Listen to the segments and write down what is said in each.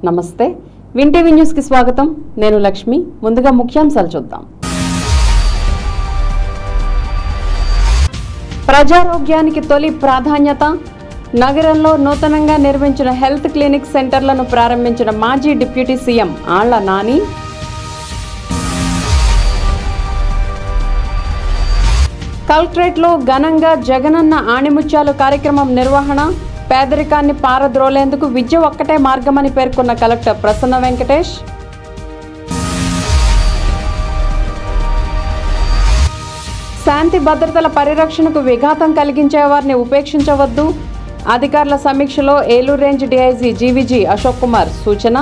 నమస్తే వింటీవీ న్యూస్కి స్వాగతం నేను లక్ష్మి ముందుగా ముఖ్యాంశాలు చూద్దాం ప్రజారోగ్యానికి తొలి ప్రాధాన్యత నగరంలో నూతనంగా నిర్మించిన హెల్త్ క్లినిక్ సెంటర్లను ప్రారంభించిన మాజీ డిప్యూటీ సీఎం ఆళ్ల నాని కలెక్టరేట్లో ఘనంగా జగనన్న ఆణిముత్యాలు కార్యక్రమం నిర్వహణ పేదరికాన్ని పారద్రోలేందుకు విద్య ఒక్కటే మార్గమని పేర్కొన్న కలెక్టర్ ప్రసన్న వెంకటేష్ శాంతి భద్రతల పరిరక్షణకు విఘాతం కలిగించే వారిని ఉపేక్షించవద్దు అధికారుల సమీక్షలో Eluru range DIG GVG Ashok Kumar సూచన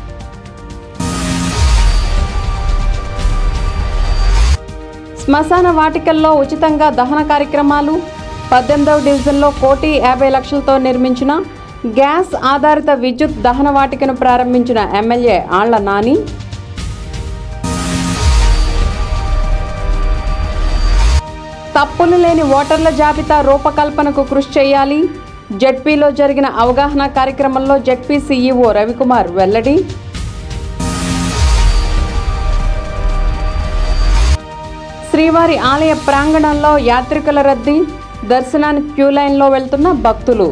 శ్మశాన వాటికల్లో ఉచితంగా దహన కార్యక్రమాలు పద్దెనిమిదవ డివిజన్లో కోటి యాభై లక్షలతో నిర్మించిన గ్యాస్ ఆధారిత విద్యుత్ దహన వాటికను ప్రారంభించిన ఎమ్మెల్యే ఆళ్ల నాని తప్పులు లేని ఓటర్ల జాబితా రూపకల్పనకు కృషి చేయాలి జడ్పీలో జరిగిన అవగాహన కార్యక్రమంలో జడ్పీ సీఈఓ రవికుమార్ వెల్లడి శ్రీవారి ఆలయ ప్రాంగణంలో యాత్రికుల రద్దీ దర్శనానికి క్యూ లైన్లో వెళ్తున్న భక్తులు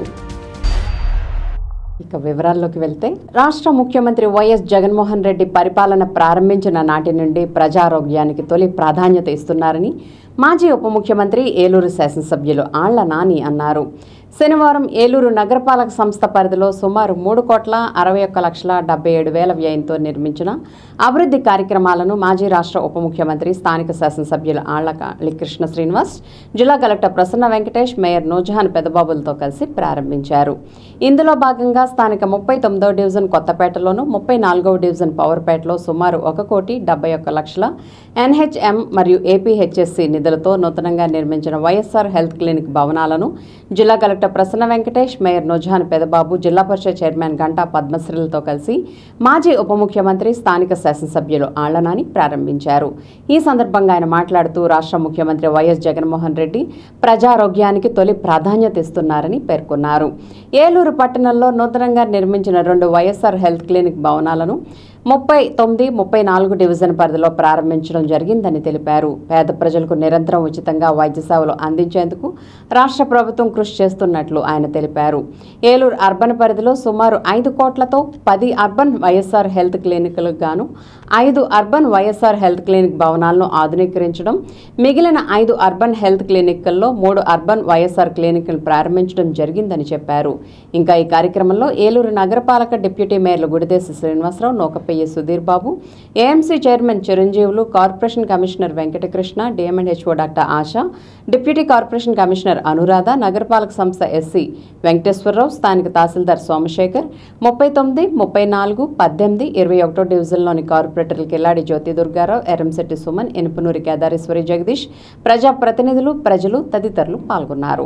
ఇక వివరాల్లోకి వెళ్తే రాష్ట్ర ముఖ్యమంత్రి వైఎస్ జగన్మోహన్ రెడ్డి పరిపాలన ప్రారంభించిన నాటి నుండి ప్రజారోగ్యానికి తొలి ప్రాధాన్యత ఇస్తున్నారని మాజీ ఉప ముఖ్యమంత్రి ఏలూరు శాసనసభ్యులు ఆళ్ల నాని అన్నారు శనివారం ఏలూరు నగరపాలక సంస్థ పరిధిలో సుమారు మూడు కోట్ల అరవై ఒక్క లక్షల డెబ్బై ఏడు వేల వ్యయంతో నిర్మించిన అభివృద్ధి కార్యక్రమాలను మాజీ రాష్ట్ర ఉప ముఖ్యమంత్రి స్థానిక శాసనసభ్యులు ఆళ్ల కృష్ణ శ్రీనివాస్ జిల్లా కలెక్టర్ ప్రసన్న వెంకటేష్ మేయర్ నూజహాన్ పెదబాబులతో కలిసి ప్రారంభించారు ఇందులో భాగంగా స్థానిక ముప్పై తొమ్మిదవ డివిజన్ కొత్తపేటలోను ముప్పై నాలుగవ డివిజన్ పవర్పేటలో సుమారు ఒక కోటి డెబ్బై ఒక్క లక్షల ఎన్హెచ్ఎం మరియు ఏపీహెచ్ఎస్సి నిధులతో నూతనంగా నిర్మించిన వైఎస్ఆర్ హెల్త్ క్లినిక్ భవనాలను జిల్లా కలెక్టర్ ప్రసన్న వెంకటేష్ మేయర్ నొజాన్ పెదబాబు జిల్లా పరిషత్ చైర్మన్ గంటా పద్మశ్రీలతో కలిసి మాజీ ఉప ముఖ్యమంత్రి స్థానిక శాసనసభ్యులు ఆళ్లనాని ప్రారంభించారు ఈ సందర్భంగా ఆయన మాట్లాడుతూ రాష్ట్ర ముఖ్యమంత్రి వైఎస్ జగన్మోహన్ రెడ్డి ప్రజారోగ్యానికి తొలి ప్రాధాన్యత ఇస్తున్నారని పేర్కొన్నారు ఏలూరు పట్టణంలో నూతనంగా నిర్మించిన రెండు వైఎస్ఆర్ హెల్త్ క్లినిక్ భవనాలను ముప్పై తొమ్మిది ముప్పై నాలుగు డివిజన్ పరిధిలో ప్రారంభించడం జరిగిందని తెలిపారు పేద ప్రజలకు నిరంతరం ఉచితంగా వైద్య సేవలు అందించేందుకు రాష్ట్ర ప్రభుత్వం కృషి చేస్తున్నట్లు ఆయన తెలిపారు ఏలూరు అర్బన్ పరిధిలో సుమారు ఐదు కోట్లతో పది అర్బన్ వైఎస్ఆర్ హెల్త్ క్లినిక్లకు గాను ఐదు అర్బన్ వైఎస్ఆర్ హెల్త్ క్లినిక్ భవనాలను ఆధునీకరించడం మిగిలిన ఐదు అర్బన్ హెల్త్ క్లినిక్ల్లో మూడు అర్బన్ వైఎస్ఆర్ క్లినిక్లు ప్రారంభించడం జరిగిందని చెప్పారు ఇంకా ఈ కార్యక్రమంలో ఏలూరు నగరపాలక డిప్యూటీ మేయర్లు Gudidesi Srinivasarao Nokapeyyi Sudheer Babu AMC chairman Chiranjeevulu corporation commissioner Venkatakrishna DMHO doctor Asha deputy corporation commissioner Anuradha నగరపాలక సంస్థ ఎస్సీ వెంకటేశ్వరరావు స్థానిక తహసీల్దార్ సోమశేఖర్ ముప్పై తొమ్మిది ముప్పై నాలుగు పద్దెనిమిది ఇరవై ఒకటో డివిజన్లోని కార్పొరేటర్లు కిల్లాడి జ్యోతి దుర్గారావు ఎరంశెట్టి సుమన్ ఎనుపునూరి కేదారేశ్వరి జగదీష్ ప్రజాప్రతినిధులు ప్రజలు తదితరులు పాల్గొన్నారు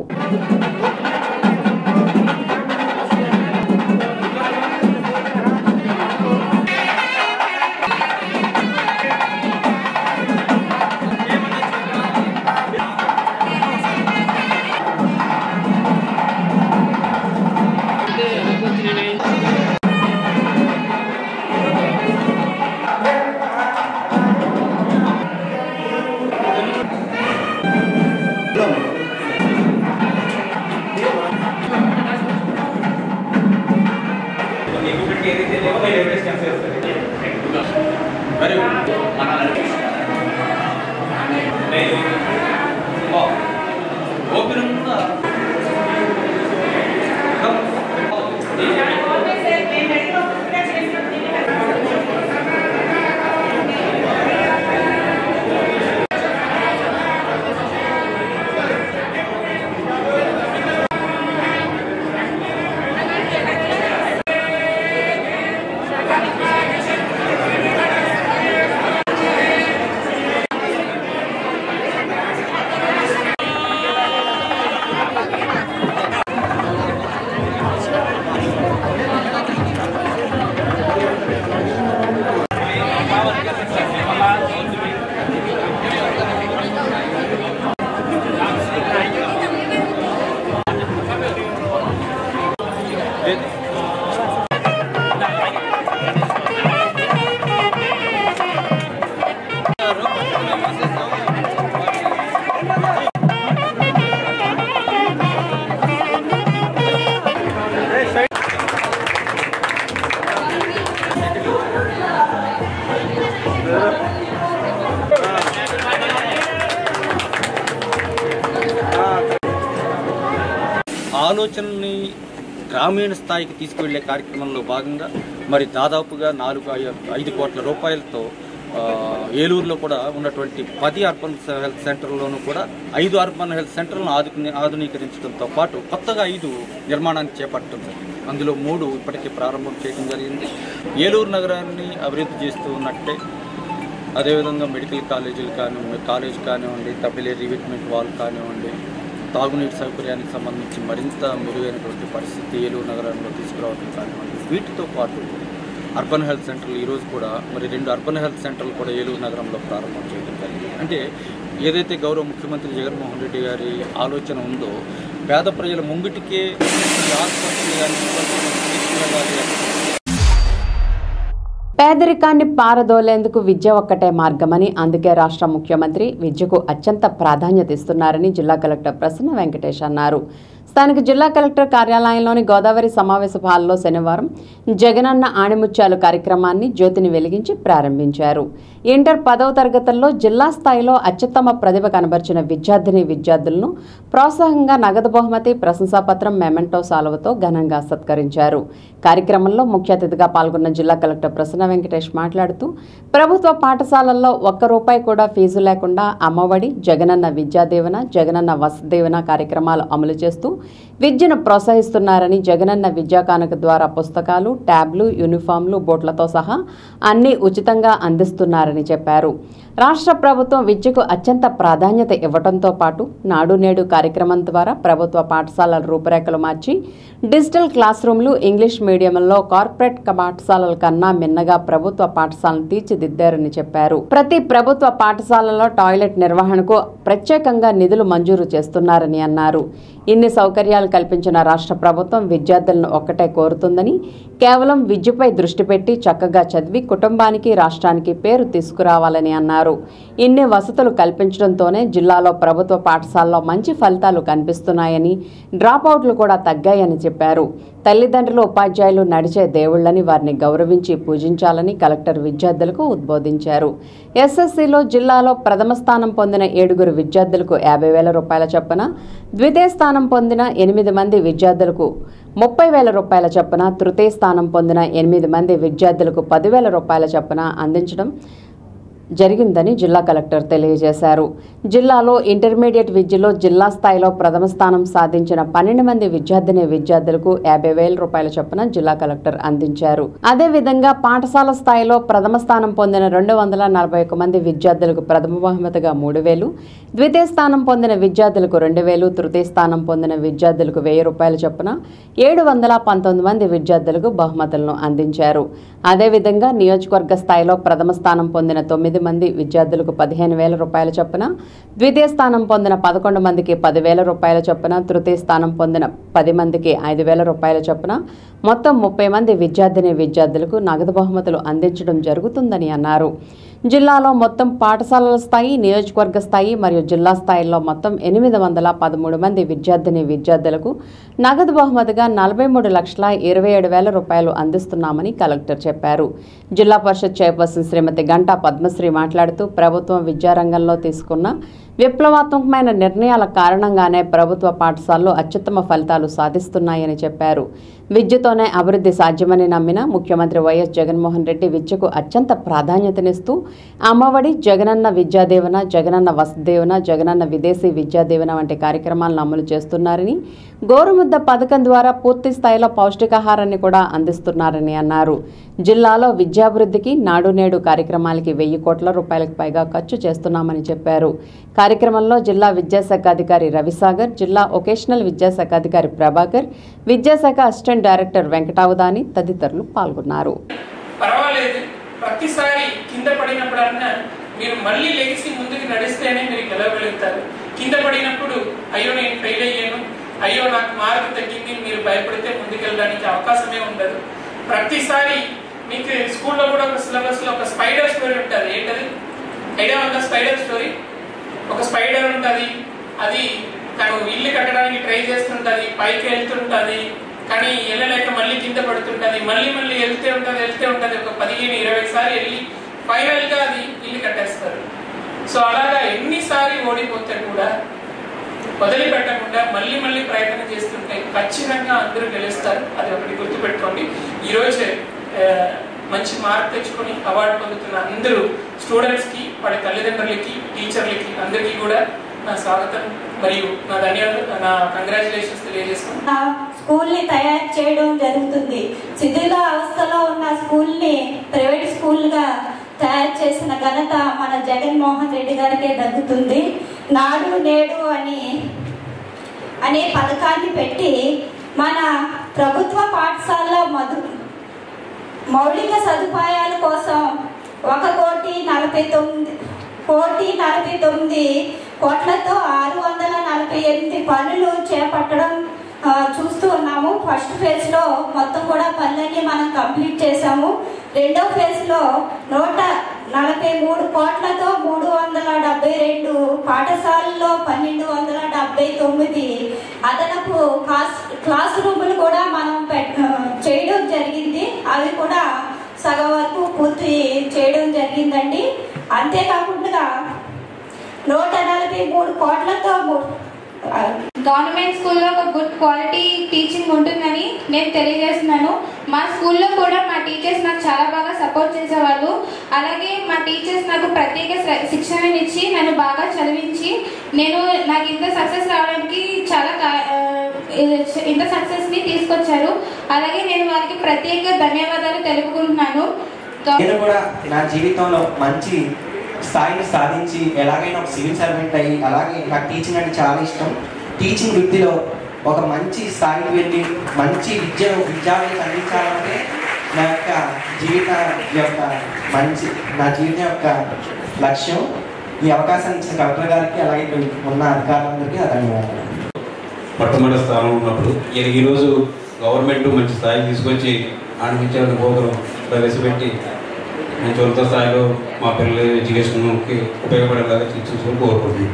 మరి మన ఓపెన్ ఉందా ఆలోచనని గ్రామీణ స్థాయికి తీసుకువెళ్ళే కార్యక్రమంలో భాగంగా మరి దాదాపుగా నాలుగు ఐ- ఐదు కోట్ల రూపాయలతో ఆ, ఏలూరులో కూడా ఉన్నటువంటి పది అర్బన్ హెల్త్ సెంటర్లోనూ కూడా ఐదు అర్బన్ హెల్త్ సెంటర్లను ఆధుని ఆధునీకరించడంతో పాటు కొత్తగా ఐదు నిర్మాణాన్ని చేపట్టడం జరిగింది అందులో మూడు ఇప్పటికే ప్రారంభం చేయడం జరిగింది ఏలూరు నగరాన్ని అభివృద్ధి చేస్తూ ఉన్నట్టే అదేవిధంగా మెడికల్ కాలేజీలు కానివ్వండి కాలేజ్ కానివ్వండి తబిలే రివిట్మెంట్ వాల్ కానివ్వండి తాగునీటి సౌకర్యానికి సంబంధించి మరింత మెరుగైనటువంటి పరిస్థితి ఏలూరు నగరంలో తీసుకురావడం కానివ్వండి వీటితో పాటు అర్బన్ హెల్త్ సెంటర్లు ఈరోజు కూడా మరి రెండు అర్బన్ హెల్త్ సెంటర్లు కూడా ఏలూరు నగరంలో ప్రారంభం చేయడం జరిగింది అంటే ఏదైతే గౌరవ ముఖ్యమంత్రి జగన్మోహన్ రెడ్డి గారి ఆలోచన ఉందో పేద ప్రజల ముంగిటికే ఈ ఆసుపత్రులు కానీ తీసుకువెళ్ళాలి అంటే పేదరికాన్ని పారదోలేందుకు విద్య ఒక్కటే మార్గమని అందుకే రాష్ట్ర ముఖ్యమంత్రి విద్యకు అత్యంత ప్రాధాన్యత ఇస్తున్నారని జిల్లా కలెక్టర్ ప్రసన్న వెంకటేష్ అన్నారు స్థానిక జిల్లా కలెక్టర్ కార్యాలయంలోని గోదావరి సమావేశ హాల్లో శనివారం జగనన్న ఆణిముత్యాలు కార్యక్రమాన్ని జ్యోతిని వెలిగించి ప్రారంభించారు ఇంటర్ పదవ తరగతుల్లో జిల్లా స్థాయిలో అత్యుత్తమ ప్రతిభ కనబర్చిన విద్యార్థిని విద్యార్థులను ప్రోత్సాహంగా నగదు బహుమతి ప్రశంసాపత్రం మెమెంటో సాలువతో ఘనంగా సత్కరించారు కార్యక్రమంలో ముఖ్య అతిథిగా పాల్గొన్న జిల్లా కలెక్టర్ ప్రసన్న వెంకటేష్ మాట్లాడుతూ ప్రభుత్వ పాఠశాలల్లో ఒక్క రూపాయి కూడా ఫీజు లేకుండా అమ్మఒడి జగనన్న విద్యాదీవన జగనన్న వసతిదీవన కార్యక్రమాలు అమలు చేస్తూ విద్యను ప్రోత్సహిస్తున్నారని జగనన్న విద్యా కానుక ద్వారా పుస్తకాలు ట్యాబ్లు యూనిఫామ్లు బోట్లతో సహా అన్ని ఉచితంగా అందిస్తున్నారని చెప్పారు రాష్ట్ర ప్రభుత్వం విద్యకు అత్యంత ప్రాధాన్యత ఇవ్వడంతో పాటు నాడు నేడు కార్యక్రమం ద్వారా ప్రభుత్వ పాఠశాలల రూపురేఖలు మార్చి డిజిటల్ క్లాస్ రూమ్లు ఇంగ్లీష్ మీడియంలో కార్పొరేట్ పాఠశాలల కన్నా మిన్నగా ప్రభుత్వ పాఠశాలను తీర్చిదిద్దారని చెప్పారు ప్రతి ప్రభుత్వ పాఠశాలలో టాయిలెట్ నిర్వహణకు ప్రత్యేకంగా నిధులు మంజూరు చేస్తున్నారని అన్నారు ఇన్ని సౌకర్యాలు కల్పించిన రాష్ట్ర ప్రభుత్వం విద్యార్థులను ఒక్కటే కోరుతుందని కేవలం విద్యపై దృష్టి పెట్టి చక్కగా చదివి కుటుంబానికి రాష్ట్రానికి పేరు తీసుకురావాలని అన్నారు ఇన్ని వసతులు కల్పించడంతోనే జిల్లాలో ప్రభుత్వ పాఠశాలలో మంచి ఫలితాలు కనిపిస్తున్నాయని డ్రాపౌట్లు కూడా తగ్గాయని చెప్పారు తల్లిదండ్రులు ఉపాధ్యాయులు నడిచే దేవుళ్ళని వారిని గౌరవించి పూజించాలని కలెక్టర్ విద్యార్థులకు ఉద్బోధించారు ఎస్ఎస్సిలో జిల్లాలో ప్రథమ స్థానం పొందిన ఏడుగురు విద్యార్థులకు యాభై వేల రూపాయల చొప్పున ద్వితీయ స్థానం పొందిన ఎనిమిది మంది విద్యార్థులకు ముప్పై వేల రూపాయల చొప్పున తృతీయ స్థానం పొందిన ఎనిమిది మంది విద్యార్థులకు పదివేల రూపాయల చొప్పున అందించడం జరిగిందని జిల్లా కలెక్టర్ తెలియజేశారు జిల్లాలో ఇంటర్మీడియట్ విద్యలో జిల్లా స్థాయిలో ప్రథమ స్థానం సాధించిన పన్నెండు మంది విద్యార్థిని విద్యార్థులకు యాభై వేల రూపాయల చొప్పున జిల్లా కలెక్టర్ అందించారు అదేవిధంగా పాఠశాల స్థాయిలో ప్రథమ స్థానం పొందిన రెండు వందల నలభై ఒక్క మంది విద్యార్థులకు ప్రథమ బహుమతిగా మూడు వేలు ద్వితీయ స్థానం పొందిన విద్యార్థులకు రెండు వేలు తృతీయ స్థానం పొందిన విద్యార్థులకు వెయ్యి రూపాయల చొప్పున ఏడు వందల పంతొమ్మిది మంది విద్యార్థులకు బహుమతులను అందించారు అదేవిధంగా నియోజకవర్గ స్థాయిలో ప్రథమ స్థానం పొందిన తొమ్మిది మంది విద్యార్థులకు పదిహేను వేల రూపాయల చొప్పున ద్వితీయ స్థానం పొందిన పదకొండు మందికి పదివేల రూపాయల చొప్పున తృతీయ స్థానం పొందిన పది మందికి ఐదు వేల రూపాయల చొప్పున మొత్తం ముప్పై మంది విద్యార్థిని విద్యార్థులకు నగదు బహుమతులు అందించడం జరుగుతుందని అన్నారు జిల్లాలో మొత్తం పాఠశాలల స్థాయి నియోజకవర్గ స్థాయి మరియు జిల్లా స్థాయిలో మొత్తం ఎనిమిది వందల పదమూడు మంది విద్యార్థిని విద్యార్థులకు నగదు బహుమతిగా నలభై మూడు లక్షల ఇరవై ఏడు వేల రూపాయలు అందిస్తున్నామని కలెక్టర్ చెప్పారు జిల్లా పరిషత్ చైర్పర్సన్ శ్రీమతి గంటా పద్మశ్రీ మాట్లాడుతూ ప్రభుత్వం విద్యారంగంలో తీసుకున్న విప్లవాత్మకమైన నిర్ణయాల కారణంగానే ప్రభుత్వ పాఠశాలలు అత్యుత్తమ ఫలితాలు సాధిస్తున్నాయని చెప్పారు విద్యతోనే అభివృద్ధి సాధ్యమని నమ్మిన ముఖ్యమంత్రి వైఎస్ జగన్మోహన్ రెడ్డి విద్యకు అత్యంత ప్రాధాన్యతనిస్తూ అమ్మఒడి జగనన్న విద్యాదీవన జగనన్న వసతిదీవన జగనన్న విదేశీ విద్యాదీవన వంటి కార్యక్రమాలను అమలు చేస్తున్నారని గోరుముద్ద పథకం ద్వారా పూర్తి స్థాయిలో పౌష్టికాహారాన్ని కూడా అందిస్తున్నారని అన్నారు జిల్లాలో విద్యాభివృద్ధికి నాడు నేడు కార్యక్రమాలకి వెయ్యి కోట్ల రూపాయలకు పైగా ఖర్చు చేస్తున్నామని చెప్పారు కార్యక్రమంలో జిల్లా విద్యాశాఖ అధికారి రవిసాగర్ జిల్లా వొకేషనల్ విద్యాశాఖ అధికారి ప్రభాకర్ విద్యాశాఖ అసిస్టెంట్ డైరెక్టర్ వెంకటావదాని తదితరులు పాల్గొన్నారు పర్వాలేదు ప్రతిసారి కింద పడినప్పుడన్నా మీరు మళ్ళీ లేచి ముందుకు నడిస్తేనే మీరు గెలవగలుగుతారు కింద పడినప్పుడు అయ్యో నేను ఫెయిల్ అయ్యాను అయ్యో నాకు మార్క్ తగ్గింది మీరు భయపడితే ముందుకెళ్ళడానికి అవకాశమే ఉండదు ప్రతిసారి మీకు స్కూల్లో కూడా ఒక సిలబస్ లో ఒక స్పైడర్ స్టోరీ ఉంటుంది ఏంటది ఐడియా ఉందా స్పైడర్ స్టోరీ ఒక స్పైడర్ ఉంటుంది అది తను ఇల్లు కట్టడానికి ట్రై చేస్తుంటది పైకి వెళ్తుంటది కానీ వెళ్ళలేక మళ్ళీ కింద పడుతుంటది మళ్ళీ మళ్ళీ వెళ్తే ఉంటది వెళ్తే ఉంటది ఒక పదిహేను ఇరవై సార్లు వెళ్ళి ఫైనల్ గా అది ఇల్లు కట్టేస్తారు సో అలాగా ఎన్నిసార్లు ఓడిపోతే కూడా వదిలిపెట్టకుండా మళ్ళీ మళ్ళీ ప్రయత్నం చేస్తుంటే ఖచ్చితంగా అందరూ గెలుస్తారు అది ఒకటి గుర్తుపెట్టుకోండి ఈరోజు ఆ, మంచి మార్క్ తెచ్చుకొని అవార్డు పొందుతున్న అందరూ స్టూడెంట్స్కి వాడి తల్లిదండ్రులకి టీచర్లకి అందరికీ కూడా నా స్వాగతం మరియు నా ధన్యవాదాలు నా కంగ్రాచులేషన్స్ తెలియజేస్తున్నాను ఆ స్కూల్ ని తయారు చేయడం జరుగుతుంది శిథిల అవస్థలో ఉన్న స్కూల్ ని ప్రైవేట్ స్కూల్ గా తయారు చేసిన ఘనత మన జగన్మోహన్ రెడ్డి గారికే దక్కుతుంది నాడు నేడు అని అనే పథకాన్ని పెట్టి మన ప్రభుత్వ పాఠశాలలో మధు మౌలిక సదుపాయాల కోసం ఒక కోటి నలభై తొమ్మిది కోటి నలభై తొమ్మిది కోట్లతో ఆరు వందల నలభై ఎనిమిది పనులు చేపట్టడం ఆ, చూస్తూ ఉన్నాము ఫస్ట్ ఫేజ్ లో మొత్తం కూడా పనులన్నీ మనం కంప్లీట్ చేసాము రెండో ఫేజ్ లో నూట నలభై మూడు కోట్లతో మూడు వందల డెబ్బై రెండు పాఠశాలల్లో పన్నెండు వందల డెబ్బై తొమ్మిది అదనపు క్లాస్ క్లాస్ రూములు కూడా మనం పెట్- ఆ, చేయడం జరిగింది అవి కూడా సగం వరకు పూర్తి చేయడం జరిగిందండి అంతేకాకుండా నూట నలభై మూడు కోట్లతో మూ- ఆ, గవర్నమెంట్ స్కూల్లో ఒక గుడ్ క్వాలిటీ టీచింగ్ ఉంటుందని నేను తెలియజేస్తున్నాను మా స్కూల్లో కూడా మా టీచర్స్ నాకు చాలా బాగా సపోర్ట్ చేసేవాళ్ళు అలాగే మా టీచర్స్ నాకు ప్రత్యేక శ్ర- శిక్షణనిచ్చి నన్ను బాగా చదివించి నేను నాకు ఇంత సక్సెస్ రావడానికి చాలా కా- ఆ, ఇది- ఇంత సక్సెస్ని తీసుకొచ్చారు అలాగే నేను వారికి ప్రత్యేక ధన్యవాదాలు తెలుపుకుంటున్నాను గవ- నేను కూడా నా జీవితంలో మంచి స్థాయిని సాధించి ఎలాగైనా ఒక సివిల్ సర్వెంట్ అయ్యి అలాగే నాకు టీచింగ్ అంటే చాలా ఇష్టం టీచింగ్ వృత్తిలో ఒక మంచి స్థాయికి వెళ్ళి మంచి విద్య విద్యార్థులకు అందించాలంటే నా యొక్క జీవిత యొక్క మంచి నా జీవితం యొక్క లక్ష్యం ఈ అవకాశాన్ని ఇచ్చిన కలెక్టర్ గారికి అలాగే ఇక్కడ ఉన్న అధికారులందరికీ నా ధన్యవాదాలు మొట్టమొదటి స్థానం ఉన్నప్పుడు ఈయనకి ఈరోజు గవర్నమెంట్ మంచి స్థాయికి తీసుకొచ్చి ఆనందించాలని పోగలం ప్రవేశపెట్టి మంచి ఉన్నత స్థాయిలో మా పిల్లల ఎడ్యుకేషన్కి ఉపయోగపడేలాగా చూసుకొని కోరుకుంటున్నాను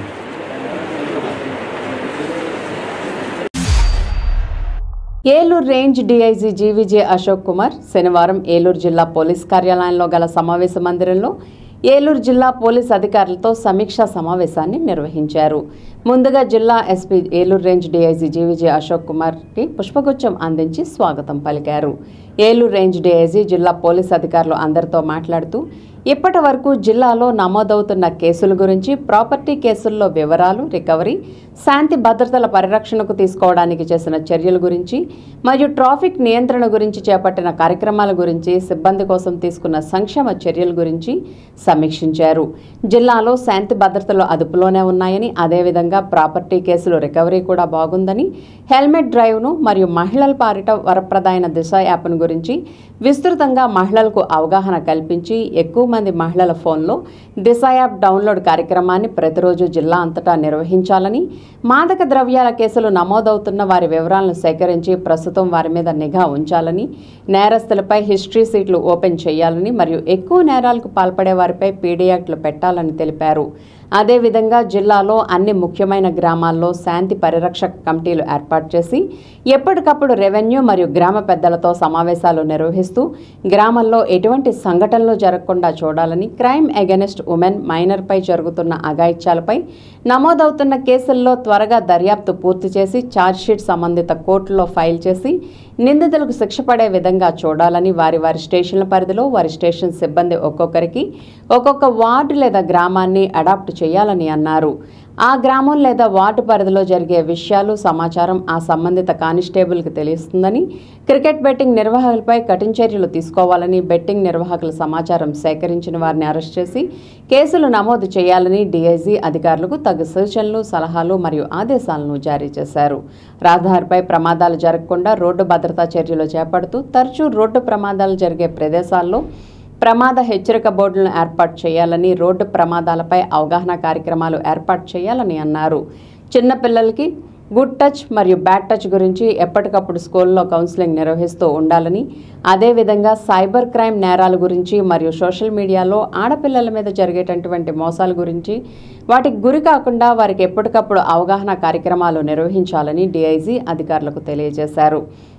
Eluru range DIG GVJ Ashok Kumar శనివారం ఏలూరు జిల్లా పోలీస్ కార్యాలయంలో గల సమావేశ మందిరంలో ఏలూరు జిల్లా పోలీస్ అధికారులతో సమీక్షా సమావేశాన్ని నిర్వహించారు ముందుగా జిల్లా SP Eluru range DIG GVJ Ashok కుమార్కి పుష్పగుచ్చం అందించి స్వాగతం పలికారు ఏలూరు రేంజ్ డీఐజీ జిల్లా పోలీస్ అధికారులు అందరితో మాట్లాడుతూ ఇప్పటి వరకు జిల్లాలో నమోదవుతున్న కేసుల గురించి ప్రాపర్టీ కేసుల్లో వివరాలు రికవరీ శాంతి భద్రతల పరిరక్షణకు తీసుకోవడానికి చేసిన చర్యల గురించి మరియు ట్రాఫిక్ నియంత్రణ గురించి చేపట్టిన కార్యక్రమాల గురించి సిబ్బంది కోసం తీసుకున్న సంక్షేమ చర్యల గురించి సమీక్షించారు జిల్లాలో శాంతి భద్రతలు అదుపులోనే ఉన్నాయని అదేవిధంగా ప్రాపర్టీ కేసులు రికవరీ కూడా బాగుందని హెల్మెట్ డ్రైవ్ను మరియు మహిళల పారిట వరప్రదాయన దిశ యాప్ను గురించి విస్తృతంగా మహిళలకు అవగాహన కల్పించి ఎక్కువ మంది మహిళల ఫోన్లో దిశ యాప్ డౌన్లోడ్ కార్యక్రమాన్ని ప్రతిరోజు జిల్లా అంతటా నిర్వహించాలని మాదక ద్రవ్యాల కేసులు నమోదవుతున్న వారి వివరాలను సేకరించి ప్రస్తుతం వారి మీద నిఘా ఉంచాలని నేరస్తులపై హిస్టరీ సీట్లు ఓపెన్ చేయాలని మరియు ఎక్కువ నేరాలకు పాల్పడే వారిపై పీడీ యాక్ట్లు పెట్టాలని తెలిపారు అదేవిధంగా జిల్లాలో అన్ని ముఖ్యమైన గ్రామాల్లో శాంతి పరిరక్షక కమిటీలు ఏర్పాటు చేసి ఎప్పటికప్పుడు రెవెన్యూ మరియు గ్రామ పెద్దలతో సమావేశాలు నిర్వహిస్తూ గ్రామంలో ఎటువంటి సంఘటనలు జరగకుండా చూడాలని క్రైమ్ అగెనిస్ట్ ఉమెన్ మైనర్పై జరుగుతున్న అఘాయిత్యాలపై నమోదవుతున్న కేసుల్లో త్వరగా దర్యాప్తు పూర్తి చేసి ఛార్జ్షీట్ సంబంధిత కోర్టులో ఫైల్ చేసి నిందితులకు శిక్ష పడే విధంగా చూడాలని వారి వారి స్టేషన్ల పరిధిలో వారి స్టేషన్ సిబ్బంది ఒక్కొక్కరికి ఒక్కొక్క వార్డు లేదా గ్రామాన్ని అడాప్ట్ చేయాలని అన్నారు ఆ గ్రామం లేదా వార్డు పరిధిలో జరిగే విషయాలు సమాచారం ఆ సంబంధిత కానిస్టేబుల్కి తెలుస్తుందని క్రికెట్ బెట్టింగ్ నిర్వాహకులపై కఠిన చర్యలు తీసుకోవాలని బెట్టింగ్ నిర్వాహకుల సమాచారం సేకరించిన వారిని అరెస్ట్ చేసి కేసులు నమోదు చేయాలని డీఐజీ అధికారులకు తగు సూచనలు సలహాలు మరియు ఆదేశాలను జారీ చేశారు రహదారిపై ప్రమాదాలు జరగకుండా రోడ్డు భద్రతా చర్యలు చేపడుతూ తరచూ రోడ్డు ప్రమాదాలు జరిగే ప్రదేశాల్లో ప్రమాద హెచ్చరిక బోర్డులను ఏర్పాటు చేయాలని రోడ్డు ప్రమాదాలపై అవగాహన కార్యక్రమాలు ఏర్పాటు చేయాలని అన్నారు చిన్నపిల్లలకి గుడ్ టచ్ మరియు బ్యాడ్ టచ్ గురించి ఎప్పటికప్పుడు స్కూల్లో కౌన్సిలింగ్ నిర్వహిస్తూ ఉండాలని అదేవిధంగా సైబర్ క్రైమ్ నేరాల గురించి మరియు సోషల్ మీడియాలో ఆడపిల్లల మీద జరిగేటటువంటి మోసాల గురించి వాటికి గురి కాకుండా వారికి ఎప్పటికప్పుడు అవగాహన కార్యక్రమాలు నిర్వహించాలని డీఐజీ అధికారులకు తెలియజేశారు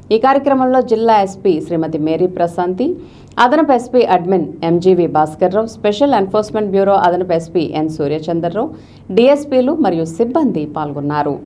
ఈ కార్యక్రమంలో జిల్లా ఎస్పీ శ్రీమతి మేరీ ప్రశాంతి అదనపు SP admin MGV Bhaskarrao special enforcement bureau అదనపు ఎస్పీ ఎన్ సూర్యచంద్రరావు డీఎస్పీలు మరియు సిబ్బంది పాల్గొన్నారు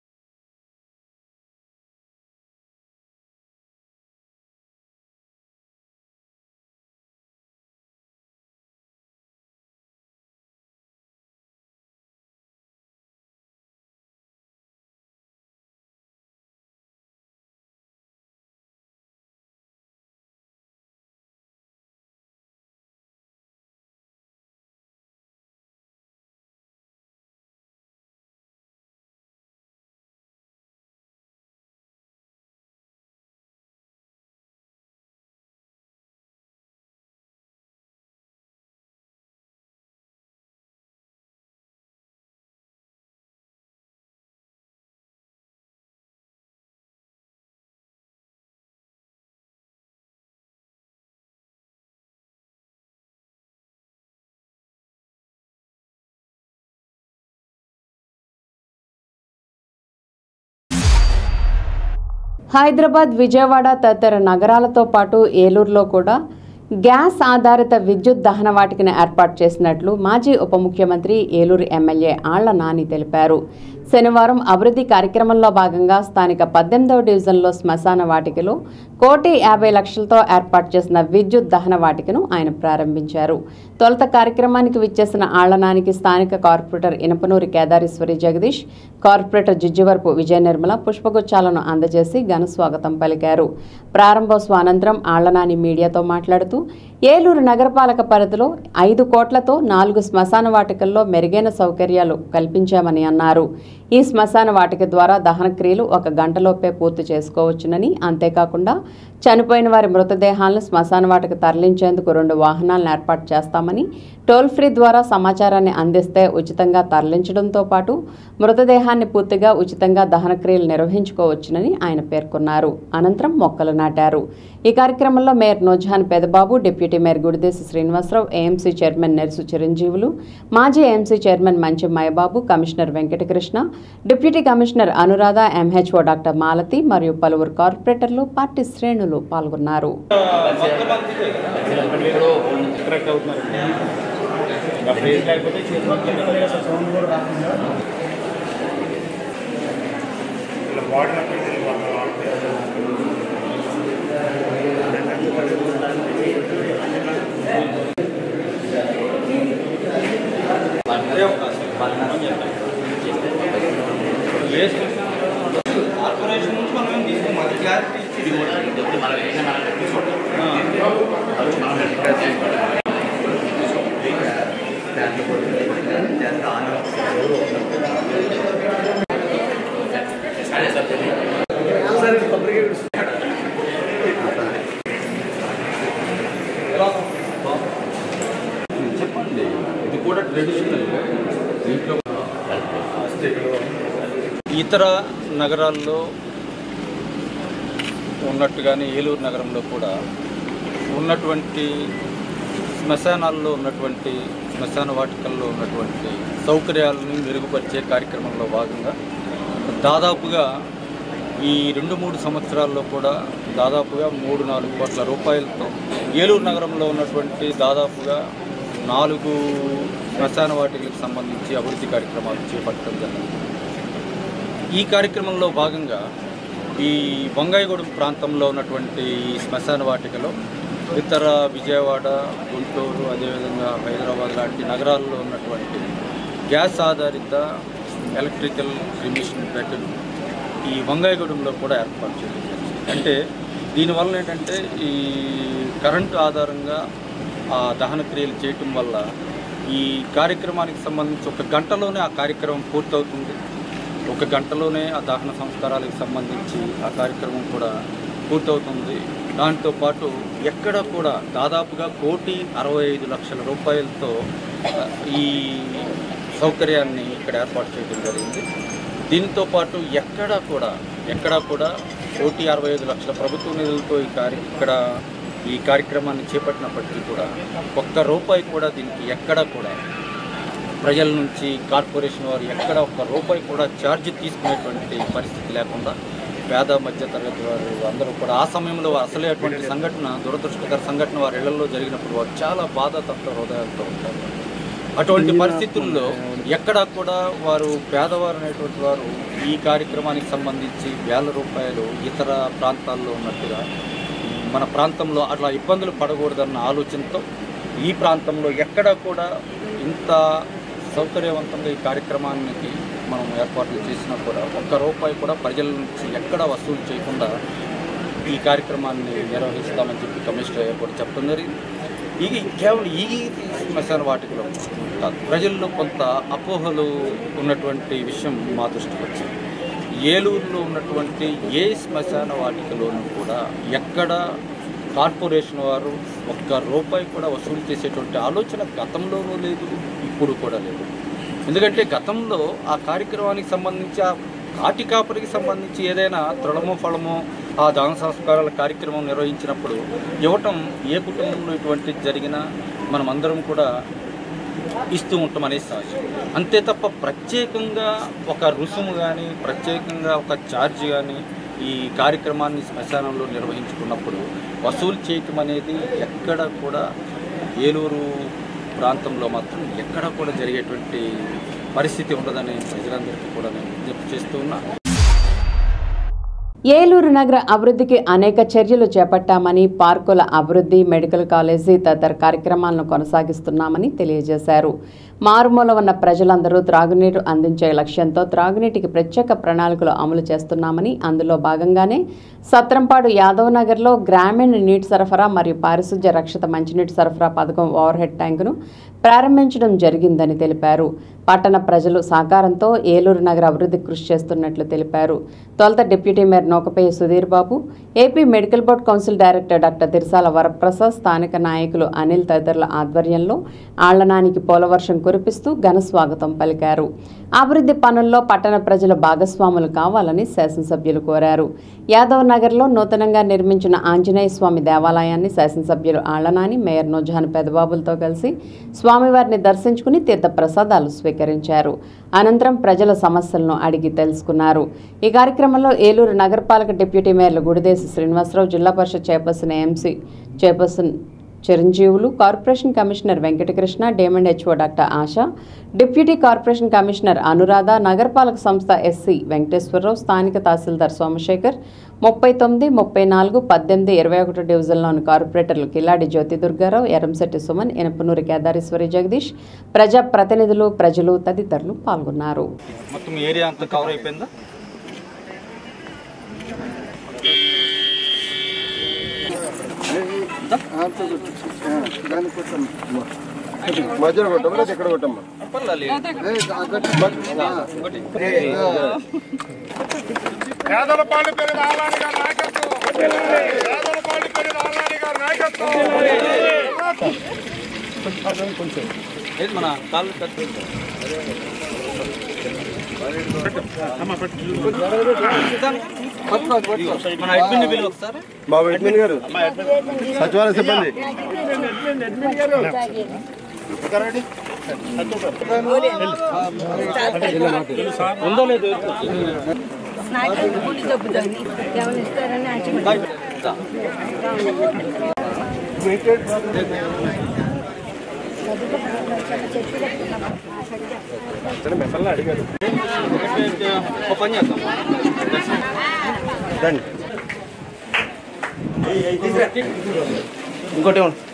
హైదరాబాద్ విజయవాడ తదితర నగరాలతో పాటు ఏలూరులో కూడా గ్యాస్ ఆధారిత విద్యుత్ దహన వాటికను ఏర్పాటు చేసినట్లు మాజీ ఉప ముఖ్యమంత్రి ఏలూరు ఎమ్మెల్యే ఆళ్ల నాని తెలిపారు శనివారం అభివృద్ధి కార్యక్రమంలో భాగంగా స్థానిక పద్దెనిమిదవ డివిజన్లో శ్మశాన వాటికలో కోటి యాభై లక్షలతో ఏర్పాటు చేసిన విద్యుత్ దహన వాటికను ఆయన ప్రారంభించారు తొలుత కార్యక్రమానికి విచ్చేసిన ఆళ్లనానికి స్థానిక కార్పొరేటర్ ఇనపనూరి కేదారేశ్వరి జగదీష్ కార్పొరేటర్ జిజ్జివరపు విజయ నిర్మల పుష్పగుచ్చాలను అందజేసి ఘన స్వాగతం పలికారు ప్రారంభోత్సవ అనంతరం ఆళ్లనాని మీడియాతో మాట్లాడుతూ ఏలూరు నగరపాలక పరిధిలో ఐదు కోట్లతో నాలుగు శ్మశాన వాటికల్లో మెరుగైన సౌకర్యాలు కల్పించామని అన్నారు ఈ శ్మశాన వాటిక ద్వారా దహన క్రియలు ఒక గంటలోపే పూర్తి చేసుకోవచ్చునని అంతేకాకుండా చనిపోయిన వారి మృతదేహాలను శ్మశాన వాటికి తరలించేందుకు రెండు వాహనాలను ఏర్పాటు చేస్తామని టోల్ ఫ్రీ ద్వారా సమాచారాన్ని అందిస్తే ఉచితంగా తరలించడంతో పాటు మృతదేహాన్ని పూర్తిగా ఉచితంగా దహన క్రియలు నిర్వహించుకోవచ్చునని ఆయన పేర్కొన్నారు అనంతరం మొక్కలు నాటారు ఈ కార్యక్రమంలో mayor Noorjahan Pedababu deputy mayor Gudidesi Srinivasarao AMC chairman Nerusu Chiranjeevulu మాజీ ఏఎంసీ చైర్మన్ మంచి Mayababu commissioner Venkatakrishna deputy commissioner Anuradha MHO doctor Malathi మరియు పలువురు కార్పొరేటర్లు పార్టీ శ్రేణులు పాల్గొన్నారు కార్పొరేషన్ నుంచి మనం ఏం తీసుకోం అది క్లారిటీ ఇచ్చి చెప్పండి ఇది కూడా ట్రెడిషనల్ దీంట్లో ఇతర నగరాల్లో ఉన్నట్టుగానే ఏలూరు నగరంలో కూడా ఉన్నటువంటి శ్మశానాల్లో ఉన్నటువంటి శ్మశాన వాటికల్లో ఉన్నటువంటి సౌకర్యాలను మెరుగుపరిచే కార్యక్రమంలో భాగంగా దాదాపుగా ఈ రెండు మూడు సంవత్సరాల్లో కూడా దాదాపుగా మూడు నాలుగు కోట్ల రూపాయలతో ఏలూరు నగరంలో ఉన్నటువంటి దాదాపుగా నాలుగు శ్మశాన వాటికలకు సంబంధించి అభివృద్ధి కార్యక్రమాలు చేపట్టడం జరిగింది ఈ కార్యక్రమంలో భాగంగా ఈ వంగాయగూడెం ప్రాంతంలో ఉన్నటువంటి ఈ శ్మశాన వాటికలో ఇతర విజయవాడ గుంటూరు అదేవిధంగా హైదరాబాద్ లాంటి నగరాల్లో ఉన్నటువంటి గ్యాస్ ఆధారిత ఎలక్ట్రికల్ క్రిమిషన్ బెడ్లు ఈ వంగాయగూడెంలో కూడా ఏర్పాటు చేయడం జరిగింది. అంటే దీనివల్ల ఏంటంటే ఈ కరెంటు ఆధారంగా ఆ దహన క్రియలు చేయటం వల్ల ఈ కార్యక్రమానికి సంబంధించి ఒక గంటలోనే ఆ కార్యక్రమం పూర్తవుతుంది ఒక గంటలోనే ఆ దహన సంస్కారాలకు సంబంధించి ఆ కార్యక్రమం కూడా పూర్తవుతుంది దాంతోపాటు ఎక్కడ కూడా దాదాపుగా కోటి అరవై ఐదు లక్షల రూపాయలతో ఆ, ఈ సౌకర్యాన్ని ఇక్కడ ఏర్పాటు చేయడం జరిగింది దీంతో పాటు ఎక్కడా కూడా ఎక్కడా కూడా కోటి అరవై ఐదు లక్షల ప్రభుత్వ నిధులతో ఈ కార్య ఇక్కడ ఈ కార్యక్రమాన్ని చేపట్టినప్పటికీ కూడా ఒక్క రూపాయి కూడా దీనికి ఎక్కడా కూడా ప్రజల నుంచి కార్పొరేషన్ వారు ఎక్కడ ఒక్క రూపాయి కూడా ఛార్జ్ తీసుకునేటువంటి పరిస్థితి లేకుండా పేద మధ్య తరగతి వారు అందరూ కూడా ఆ సమయంలో అసలే అటువంటి సంఘటన దురదృష్టకర సంఘటన వారి ఇళ్లలో జరిగినప్పుడు వారు చాలా బాధ తప్ప హృదయాలతో ఉంటారు అటువంటి పరిస్థితుల్లో ఎక్కడా కూడా వారు పేదవారు అనేటువంటి వారు ఈ కార్యక్రమానికి సంబంధించి వేల రూపాయలు ఇతర ప్రాంతాల్లో ఉన్నట్టుగా మన ప్రాంతంలో అట్లా ఇబ్బందులు పడకూడదన్న ఆలోచనతో ఈ ప్రాంతంలో ఎక్కడా కూడా ఇంత సౌకర్యవంతంగా ఈ కార్యక్రమానికి మనం ఏర్పాట్లు చేసినా కూడా ఒక్క రూపాయి కూడా ప్రజల నుంచి ఎక్కడా వసూలు చేయకుండా ఈ కార్యక్రమాన్ని నిర్వహిస్తామని చెప్పి కమిషనర్ గారు కూడా చెప్పడం జరిగింది ఇది కేవలం ఈ శ్మశాన వాటికలో కాదు. ప్రజల్లో కొంత అపోహలు ఉన్నటువంటి విషయం మా దృష్టికి వచ్చింది ఏలూరులో ఉన్నటువంటి ఏ శ్మశాన వాటికలోనూ కూడా ఎక్కడ కార్పొరేషన్ వారు ఒక్క రూపాయి కూడా వసూలు చేసేటువంటి ఆలోచన గతంలోనూ లేదు ఇప్పుడు కూడా లేదు ఎందుకంటే గతంలో ఆ కార్యక్రమానికి సంబంధించి ఆ కాటి కాపరికి సంబంధించి ఏదైనా తృణమో ఫలమో ఆ దాన సంస్కారాల కార్యక్రమం నిర్వహించినప్పుడు ఇవ్వటం ఏ కుటుంబంలో ఇటువంటి జరిగినా మనమందరం కూడా ఇస్తూ ఉంటాం అనేది సహజం అంతే తప్ప ప్రత్యేకంగా ఒక రుసుము కానీ ప్రత్యేకంగా ఒక ఛార్జ్ కానీ ఈ కార్యక్రమాన్ని శ్మశానంలో నిర్వహించుకున్నప్పుడు వసూలు చేయటం అనేది ఎక్కడ కూడా ఏలూరు ప్రాంతంలో మాత్రం ఎక్కడ కూడా జరిగేటువంటి పరిస్థితి ఉండదని ప్రజలందరికీ కూడా నేను విజ్ఞప్తి చేస్తూ ఉన్నా ఏలూరు నగర అభివృద్ధికి అనేక చర్యలు చేపట్టామని పార్కుల అభివృద్ధి మెడికల్ కాలేజీ తదితర కార్యక్రమాలను కొనసాగిస్తున్నామని తెలియజేశారు మారుమూల ఉన్న ప్రజలందరూ త్రాగునీరు అందించే లక్ష్యంతో త్రాగునీటికి ప్రత్యేక ప్రణాళికలు అమలు చేస్తున్నామని అందులో భాగంగానే సత్రంపాడు యాదవ్ నగర్లో గ్రామీణ నీటి సరఫరా మరియు పారిశుధ్య రక్షిత మంచినీటి సరఫరా పథకం ఓవర్ హెడ్ ట్యాంకును ప్రారంభించడం జరిగిందని తెలిపారు పట్టణ ప్రజలు సహకారంతో ఏలూరు నగర అభివృద్ధికి కృషి చేస్తున్నట్లు తెలిపారు తొలుత deputy mayor Nokapeya Sudheer Babu AP medical board council director doctor Tirasala Varaprasad స్థానిక నాయకులు అనిల్ తదితరుల ఆధ్వర్యంలో ఆళ్లనానికి పోలవర్షం కురిపిస్తూ ఘన స్వాగతం పలికారు అభివృద్ధి పనుల్లో పట్టణ ప్రజలు భాగస్వాములు కావాలని శాసనసభ్యులు కోరారు యాదవ్ నగర్లో నూతనంగా నిర్మించిన ఆంజనేయ స్వామి దేవాలయాన్ని శాసనసభ్యులు ఆళ్లనాని మేయర్ నోజాన్ పెదబాబులతో కలిసి స్వామివారిని దర్శించుకుని తీర్థ ప్రసాదాలు స్వీకరించారు అనంతరం ప్రజల సమస్యలను అడిగి తెలుసుకున్నారు ఈ కార్యక్రమంలో ఏలూరు నగరపాలక డిప్యూటీ మేయర్లు గుడిదేశి శ్రీనివాసరావు జిల్లా పరిషత్ chairperson MC chairperson Chiranjeevulu corporation commissioner Venkatakrishna DMHO doctor Asha deputy corporation commissioner Anuradha నగరపాలక సంస్థ ఎస్సీ వెంకటేశ్వరరావు స్థానిక తహసీల్దార్ సోమశేఖర్ ముప్పై తొమ్మిది ముప్పై నాలుగు పద్దెనిమిది ఇరవై ఒకటో డివిజన్లోని కార్పొరేటర్లు కిల్లాడి జ్యోతి దుర్గారావు ఎరంశెట్టి సుమన్ ఎనపనూరి కేదారేశ్వరి జగదీష్ ప్రజా ప్రతినిధులు ప్రజలు తదితరులు పాల్గొన్నారు మొత్తం ఏరియా అంతా కవర్ అయిపోయిందా మధ్యలో కొట్టమ్మా లేదా ఎక్కడ కొట్టమ్మా పేదల పాలు పెరిగిన ఆలాని గారి నాయకత్వం పేదల పాలు పెరిగిన ఆలాని గారి నాయకత్వం ఏది మన కాళ్ళు కట్ మన అడ్మిన్ బిల్ ఒకసారి మా వెట్మిన్ గారు సచివాలయ సిబ్బంది ఉందో లేదు ఒక పని చేద్దాం రండి ఇంకోటి ఇవ్వండి.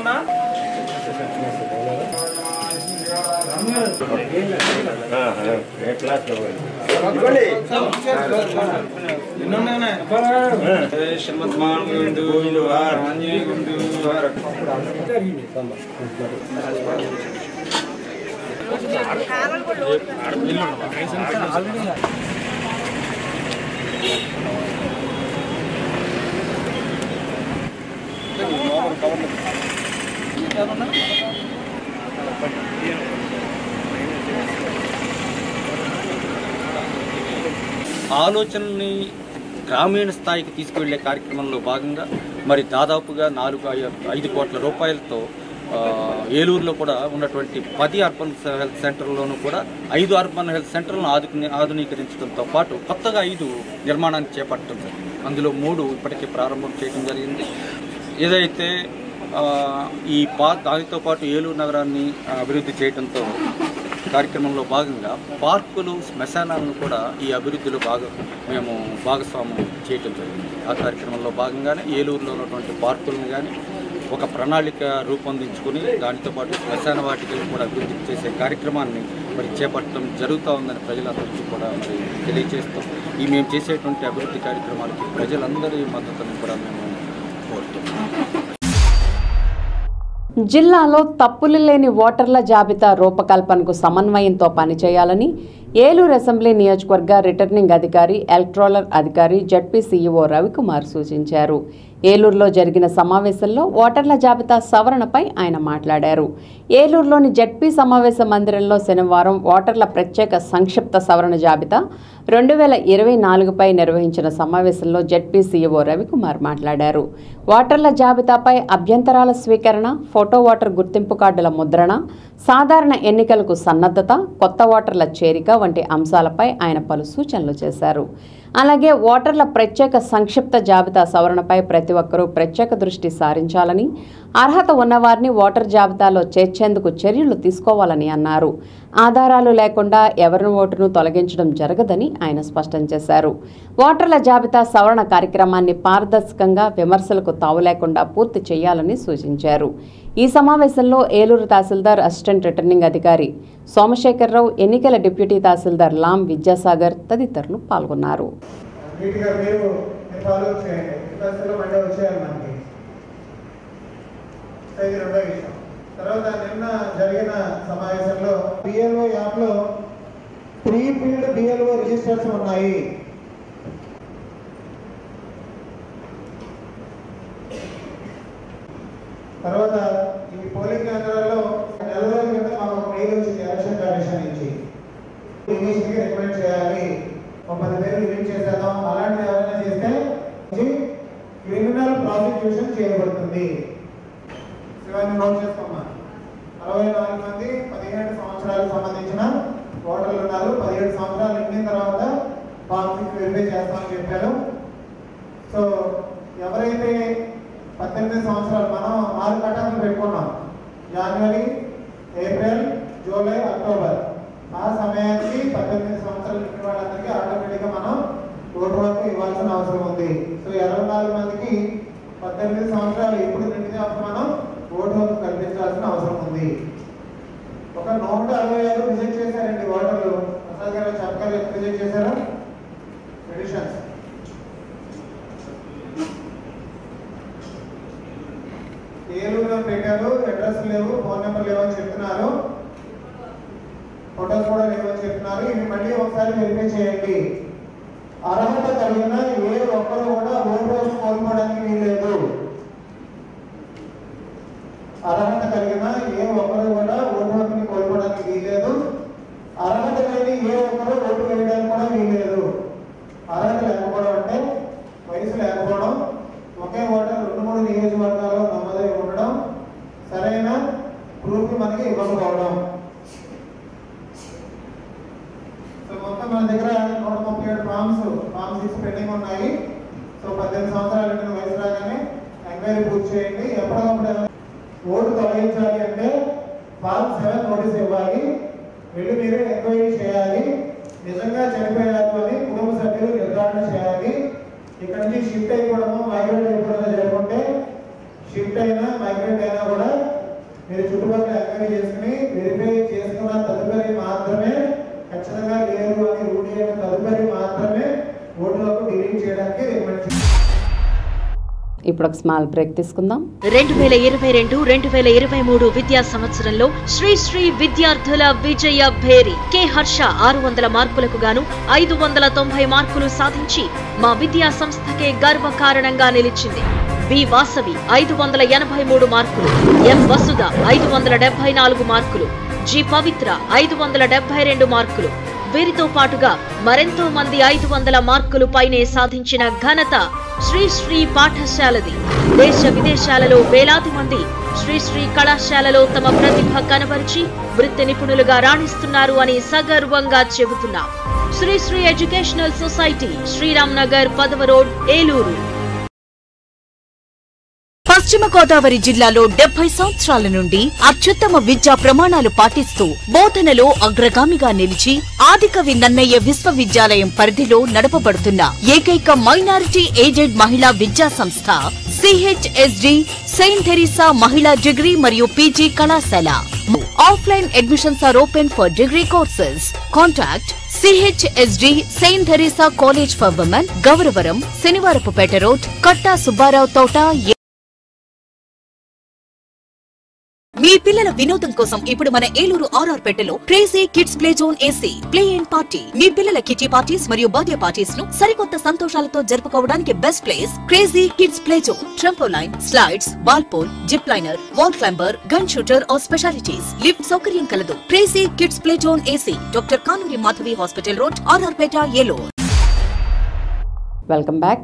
ఆలోచనని గ్రామీణ స్థాయికి తీసుకువెళ్ళే కార్యక్రమంలో భాగంగా మరి దాదాపుగా నాలుగు ఐ- ఐదు కోట్ల రూపాయలతో ఆ, ఏలూరులో కూడా ఉన్నటువంటి పది అర్బన్ హెల్త్ సెంటర్లోనూ కూడా ఐదు అర్బన్ హెల్త్ సెంటర్లను ఆధుని ఆధునీకరించడంతో పాటు కొత్తగా ఐదు నిర్మాణాన్ని చేపట్టడం జరిగింది అందులో మూడు ఇప్పటికే ప్రారంభం చేయడం జరిగింది ఏదైతే ఆ, ఈ పా దానితో పాటు ఏలూరు నగరాన్ని ఆ, అభివృద్ధి చేయడంతో కార్యక్రమంలో భాగంగా పార్కులు శ్మశానాలను కూడా ఈ అభివృద్ధిలో బాగా మేము భాగస్వామ్యం చేయటం జరిగింది ఆ కార్యక్రమంలో భాగంగానే ఏలూరులో ఉన్నటువంటి పార్కులను కానీ ఒక ప్రణాళిక రూపొందించుకుని దానితో పాటు శ్మశాన వాటికలు కూడా అభివృద్ధి చేసే కార్యక్రమాన్ని మరి చేపట్టడం జరుగుతూ ఉందని ప్రజలందరికీ కూడా మరి తెలియజేస్తాం ఈ మేము చేసేటువంటి అభివృద్ధి కార్యక్రమాలకి ప్రజలందరి మద్దతును కూడా మేము కోరుతున్నాం జిల్లాలో తప్పులు లేని ఓటర్ల జాబితా రూపకల్పనకు సమన్వయంతో పనిచేయాలని ఏలూరు అసెంబ్లీ నియోజకవర్గ రిటర్నింగ్ అధికారి ఎలక్ట్రోలర్ అధికారి జడ్పీ సీఈఓ రవికుమార్ సూచించారు ఏలూరులో జరిగిన సమావేశంలో ఓటర్ల జాబితా సవరణపై ఆయన మాట్లాడారు ఏలూరులోని జడ్పీ సమావేశ మందిరంలో శనివారం ఓటర్ల ప్రత్యేక సంక్షిప్త సవరణ జాబితా రెండు వేల ఇరవై నాలుగుపై నిర్వహించిన సమావేశంలో జడ్పీ సీఈఓ రవికుమార్ మాట్లాడారు ఓటర్ల జాబితాపై అభ్యంతరాల స్వీకరణ ఫోటో ఓటర్ గుర్తింపు కార్డుల ముద్రణ సాధారణ ఎన్నికలకు సన్నద్ధత కొత్త ఓటర్ల చేరిక వంటి అంశాలపై ఆయన పలు సూచనలు చేశారు అలాగే ఓటర్ల ప్రత్యేక సంక్షిప్త జాబితా సవరణపై ప్రతి ఒక్కరూ ప్రత్యేక దృష్టి సారించాలని అర్హత ఉన్నవారిని ఓటర్ జాబితాలో చేర్చేందుకు చర్యలు తీసుకోవాలని అన్నారు ఆధారాలు లేకుండా ఎవరిని ఓటును తొలగించడం జరగదని ఆయన స్పష్టం చేశారు ఓటర్ల జాబితా సవరణ కార్యక్రమాన్ని పారదర్శకంగా విమర్శలకు తావు లేకుండా పూర్తి చేయాలని సూచించారు ఈ సమావేశంలో ఏలూరు తహసీల్దార్ అసిస్టెంట్ రిటర్నింగ్ అధికారి సోమశేఖరరావు ఎన్నికల డిప్యూటీ తహసీల్దార్ లాం విద్యాసాగర్ తదితరులు పాల్గొన్నారు నీట్గా మీరు మీరు ఫాలో చేయండి వికాసంలో మండే వచ్చేయాలి మనకి సో ఇది రెండో విషయం తర్వాత నిన్న జరిగిన సమావేశంలో బిఎల్ఓ యాప్లో త్రీ ఫీల్డ్ బిఎల్ఓ రిజిస్టర్స్ ఉన్నాయి తర్వాత ఈ పోలింగ్ కేంద్రాల్లో నెల రోజుల క్రితం మాకు ఒక మెయిల్ వచ్చింది ఎలక్షన్ కమిషన్ నుంచి ఇమీడియట్గా రికమెండ్ చేయాలి ఒక పది పేర్లు రిలీజ్ చేసేద్దాం అలాంటిది ఎవరైనా చేస్తే క్రిమినల్ ప్రాసిక్యూషన్ చేయబడుతుంది ఇవన్నీ నోట్ చేసుకోమా అరవై నాలుగు మంది పదిహేడు సంవత్సరాలకు సంబంధించిన ఓటర్లు ఉన్నారు పదిహేడు సంవత్సరాలు నిండిన తర్వాత ఫామ్ సిక్స్ వెరిఫై చేస్తామని చెప్పారు సో ఎవరైతే పద్దెనిమిది సంవత్సరాలు మనం నాలుగు కటాకులు పెట్టుకున్నాం జనవరి ఏప్రిల్ జూలై అక్టోబర్ ఆ సమయానికి పద్దెనిమిది సంవత్సరాలు నిండిన వాళ్ళందరికీ ఆటోమేటిక్గా మనం ఓటు హక్కు ఇవ్వాల్సిన అవసరం ఉంది సో ఇరవై నాలుగు మందికి పద్దెనిమిది సంవత్సరాలు ఎప్పుడు నిండితే అప్పుడు మనం ఓటు హక్కు కల్పించాల్సిన అవసరం ఉంది ఒక నూట అరవై ఐదు రిజెక్ట్ చేశారండి ఓటర్లు ప్రసాద్ గారు చెప్పగారు ఎంత రిజెక్ట్ చేశారు ఎడిషన్స్ ఏలూరులో పెట్టారు అడ్రస్ లేవు ఫోన్ నెంబర్ లేవని చెప్తున్నారు ఫోటోస్ కూడా లేవని చెప్తున్నారు ఇవి మళ్ళీ ఒకసారి వెరిఫై చేయండి అర్హత కలిగిన ఏ ఒక్కరు కూడా ఓటు హక్కు కోల్పోవడానికి వీల్లేదు అర్హత కలిగిన ఏ ఒక్కరు కూడా ఓటు హక్కుని కోల్పోవడానికి వీల్లేదు అర్హత లేని ఏ ఒక్కరు ఓటు వేయడానికి కూడా వీల్లేదు అర్హత లేకపోవడం అంటే వయసు లేకపోవడం ఒకే ఓటర్ రెండు మూడు నియోజకవర్గాల్లో నమోదై ఉండడం సరైన ప్రూఫ్ మనకి ఇవ్వకపోవడం సో మొత్తం మన దగ్గర నూట ముప్పై ఏడు ఫామ్స్ ఫామ్ సిక్స్ పెండింగ్ ఉన్నాయి సో పద్దెనిమిది సంవత్సరాలు నిండిన వయసు రాగానే ఎంక్వైరీ పూర్తి చేయండి ఎప్పటికప్పుడు ఎవరైనా ఓటు తొలగించాలి అంటే ఫామ్ సెవెన్ నోటీస్ ఇవ్వాలి వెళ్ళి మీరు ఎంక్వైరీ చేయాలి నిజంగా చనిపోయారు అని కుటుంబ సభ్యులు నిర్ధారణ చేయాలి ఇక్కడ నుంచి షిఫ్ట్ అయిపోవడము మైగ్రేట్ అయిపోవడం జరుగుతుంటే షిఫ్ట్ అయినా మైగ్రేట్ అయినా కూడా మీరు చుట్టుపక్కల ఎంక్వైరీ చేసుకుని వెరిఫై చేసుకున్న తదుపరి మాత్రమే ఖచ్చితంగా లేరు అని రూఢి అయిన తదుపరి మాత్రమే ఓటులకు డిలీట్ చేయడానికి రికమెండ్ చేయాలి ఇప్పుడు ఒక స్మాల్ బ్రేక్ తీసుకుందాం రెండు వేల ఇరవై రెండు రెండు వేల ఇరవై మూడు విద్యా సంవత్సరంలో శ్రీ శ్రీ విద్యార్థుల విజయ భేరి కె హర్ష ఆరు వందల మార్కులకు గాను ఐదు వందల తొంభై మార్కులు సాధించి మా విద్యా సంస్థకే గర్వ కారణంగా నిలిచింది బి వాసవి ఐదు వందల ఎనభై మూడు మార్కులు ఎం వసుధ ఐదు వందల డెబ్బై నాలుగు మార్కులు జి పవిత్ర ఐదు వందల డెబ్బై రెండు మార్కులు వీరితో పాటుగా మరెంతో మంది ఐదు వందల మార్కులు పైనే సాధించిన ఘనత శ్రీ శ్రీ పాఠశాలది దేశ విదేశాలలో వేలాది మంది శ్రీ శ్రీ కళాశాలలో తమ ప్రతిభ కనబరిచి వృత్తి నిపుణులుగా రాణిస్తున్నారు అని సగర్వంగా చెబుతున్నాం శ్రీ శ్రీ ఎడ్యుకేషనల్ సొసైటీ శ్రీరామ్ నగర్ పదవ రోడ్ ఏలూరు పశ్చిమ గోదావరి జిల్లాలో డెబ్బై సంవత్సరాల నుండి అత్యుత్తమ విద్యా ప్రమాణాలు పాటిస్తూ బోధనలో అగ్రగామిగా నిలిచి ఆదికవి నన్నయ్య విశ్వవిద్యాలయం పరిధిలో నడపబడుతున్న ఏకైక మైనారిటీ ఏజెడ్ మహిళా విద్యా సంస్థ సిహెచ్ఎస్డి సెయింట్ థెరిసా మహిళా డిగ్రీ మరియు పీజీ కళాశాల offline admissions are open for degree courses contact CHSD saint Theresa college for women Gowravaram Sanivarapupeta road Katta Subbarao తోట మీ పిల్లల వినోదం కోసం ఇప్పుడు మన ఏలూరు ఆర్ఆర్ పెట్టెలో crazy kids play zone AC play and party మీ పిల్లల కిటీ పార్టీస్ మరియు బర్త్డే పార్టీస్ ను సరికొత్త సంతోషాలతో జరుపుకోవడానికి best place crazy kids play zone trampoline slides ball pole zip liner wall climber gun shooter are specialities lift సౌకర్యం కలదు crazy kids play zone AC doctor Kanuri Madhavi hospital road RR పేట Eluru welcome back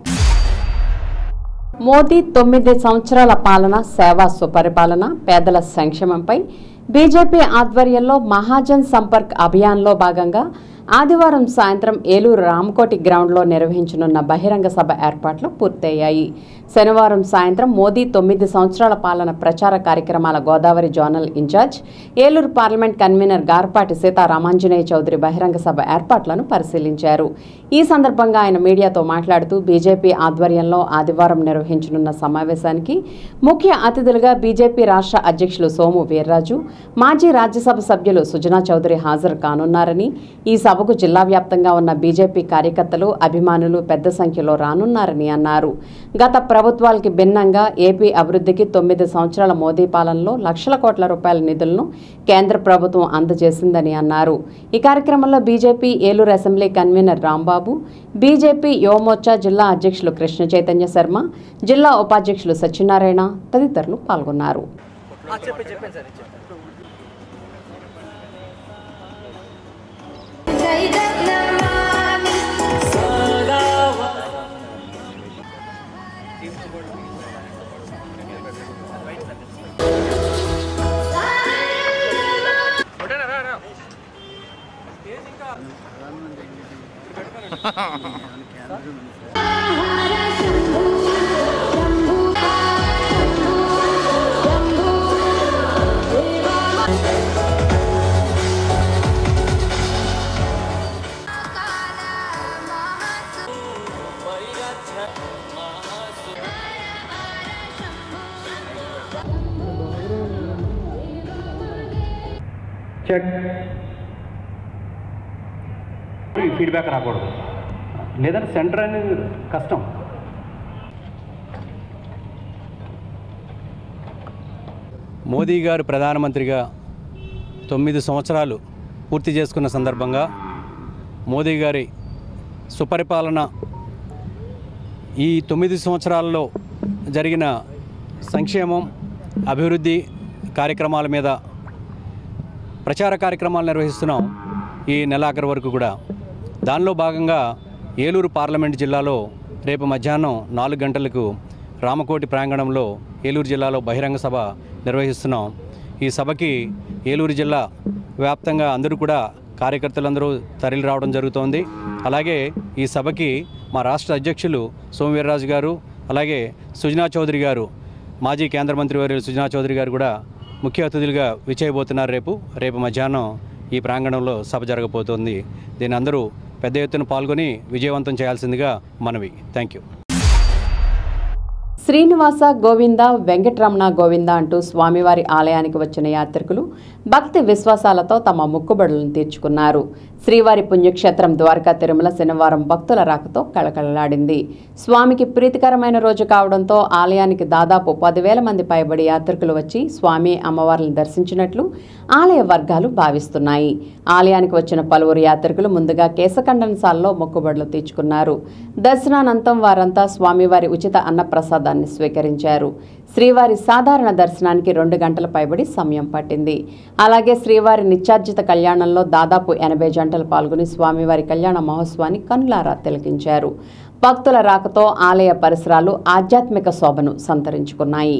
Modi తొమ్మిది సంవత్సరాల పాలన సేవా సుపరిపాలన పేదల సంక్షేమంపై బీజేపీ ఆధ్వర్యంలో మహాజన్ సంపర్క్ అభియాన్లో భాగంగా ఆదివారం సాయంత్రం ఏలూరు రామకోటి గ్రౌండ్లో నిర్వహించనున్న బహిరంగ సభ ఏర్పాట్లు పూర్తయ్యాయి శనివారం సాయంత్రం మోదీ తొమ్మిది సంవత్సరాల పాలన ప్రచార కార్యక్రమాల Godavari zonal incharge Eluru parliament convener Garapati Seetharamanjaneya Chowdary బహిరంగ సభ ఏర్పాట్లను పరిశీలించారు ఈ సందర్భంగా ఆయన మీడియాతో మాట్లాడుతూ బీజేపీ ఆధ్వర్యంలో ఆదివారం నిర్వహించనున్న సమావేశానికి ముఖ్య అతిథులుగా బీజేపీ రాష్ట్ర అధ్యక్షులు సోము వీర్రాజు మాజీ రాజ్యసభ సభ్యులు సుజనా చౌదరి హాజరు కానున్నారని ఈ సభకు జిల్లా వ్యాప్తంగా ఉన్న బీజేపీ కార్యకర్తలు అభిమానులు పెద్ద సంఖ్యలో రానున్నారని అన్నారు గత ప్రభుత్వాలకి భిన్నంగా ఏపీ అభివృద్ధికి తొమ్మిది సంవత్సరాల మోదీ పాలనలో లక్షల కోట్ల రూపాయల నిధులను కేంద్ర ప్రభుత్వం అందజేసిందని అన్నారు ఈ కార్యక్రమంలో BJP Eluru assembly convener Rambabu BJP Yuvamorcha జిల్లా అధ్యక్షులు కృష్ణ చైతన్య శర్మ జిల్లా ఉపాధ్యక్షులు సత్యనారాయణ తదితరులు పాల్గొన్నారు చెక్ ఫీడ్బ్యాక్ రాకూడదు లేదంటే సెంటర్ అనేది కష్టం మోదీ గారు ప్రధానమంత్రిగా తొమ్మిది సంవత్సరాలు పూర్తి చేసుకున్న సందర్భంగా మోదీ గారి సుపరిపాలన ఈ తొమ్మిది సంవత్సరాల్లో జరిగిన సంక్షేమం అభివృద్ధి కార్యక్రమాల మీద ప్రచార కార్యక్రమాలు నిర్వహిస్తున్నాం ఈ నెలాఖరు వరకు కూడా దానిలో భాగంగా ఏలూరు పార్లమెంట్ జిల్లాలో రేపు మధ్యాహ్నం నాలుగు గంటలకు రామకోటి ప్రాంగణంలో ఏలూరు జిల్లాలో బహిరంగ సభ నిర్వహిస్తున్నాం ఈ సభకి ఏలూరు జిల్లా వ్యాప్తంగా అందరూ కూడా కార్యకర్తలందరూ తరలి రావడం జరుగుతోంది అలాగే ఈ సభకి మా రాష్ట్ర అధ్యక్షులు సోమవీర్రాజు గారు అలాగే సుజనా చౌదరి గారు మాజీ కేంద్ర మంత్రి వర్యులు సుజనా చౌదరి గారు కూడా ముఖ్య అతిథులుగా విచ్చేయబోతున్నారు రేపు రేపు మధ్యాహ్నం ఈ ప్రాంగణంలో సభ జరగబోతోంది దీని అందరూ పెద్ద ఎత్తున పాల్గొని విజయవంతం చేయాల్సిందిగా మనవి థ్యాంక్ యూ శ్రీనివాస గోవింద వెంకటరమణ గోవింద అంటూ స్వామివారి ఆలయానికి వచ్చిన యాత్రికులు భక్తి విశ్వాసాలతో తమ మొక్కుబడులను తీర్చుకున్నారు శ్రీవారి పుణ్యక్షేత్రం ద్వారకా తిరుమల శనివారం భక్తుల రాకతో కళకళలాడింది స్వామికి ప్రీతికరమైన రోజు కావడంతో ఆలయానికి దాదాపు పదివేల మంది పైబడి యాత్రికులు వచ్చి స్వామి అమ్మవార్లను దర్శించినట్లు ఆలయ వర్గాలు భావిస్తున్నాయి ఆలయానికి వచ్చిన పలువురు యాత్రికులు ముందుగా కేశఖండనశాలలో మొక్కుబడులు తీర్చుకున్నారు దర్శనానంతం వారంతా స్వామివారి ఉచిత అన్నప్రసాదాన్ని ప్రసాదాన్ని స్వీకరించారు శ్రీవారి సాధారణ దర్శనానికి రెండు గంటల పైబడి సమయం పట్టింది అలాగే శ్రీవారి నిత్యార్జిత కళ్యాణంలో దాదాపు ఎనభై జంటలు పాల్గొని స్వామివారి కళ్యాణ మహోత్సవాన్ని కనులారా తిలకించారు భక్తుల రాకతో ఆలయ పరిసరాలు ఆధ్యాత్మిక శోభను సంతరించుకున్నాయి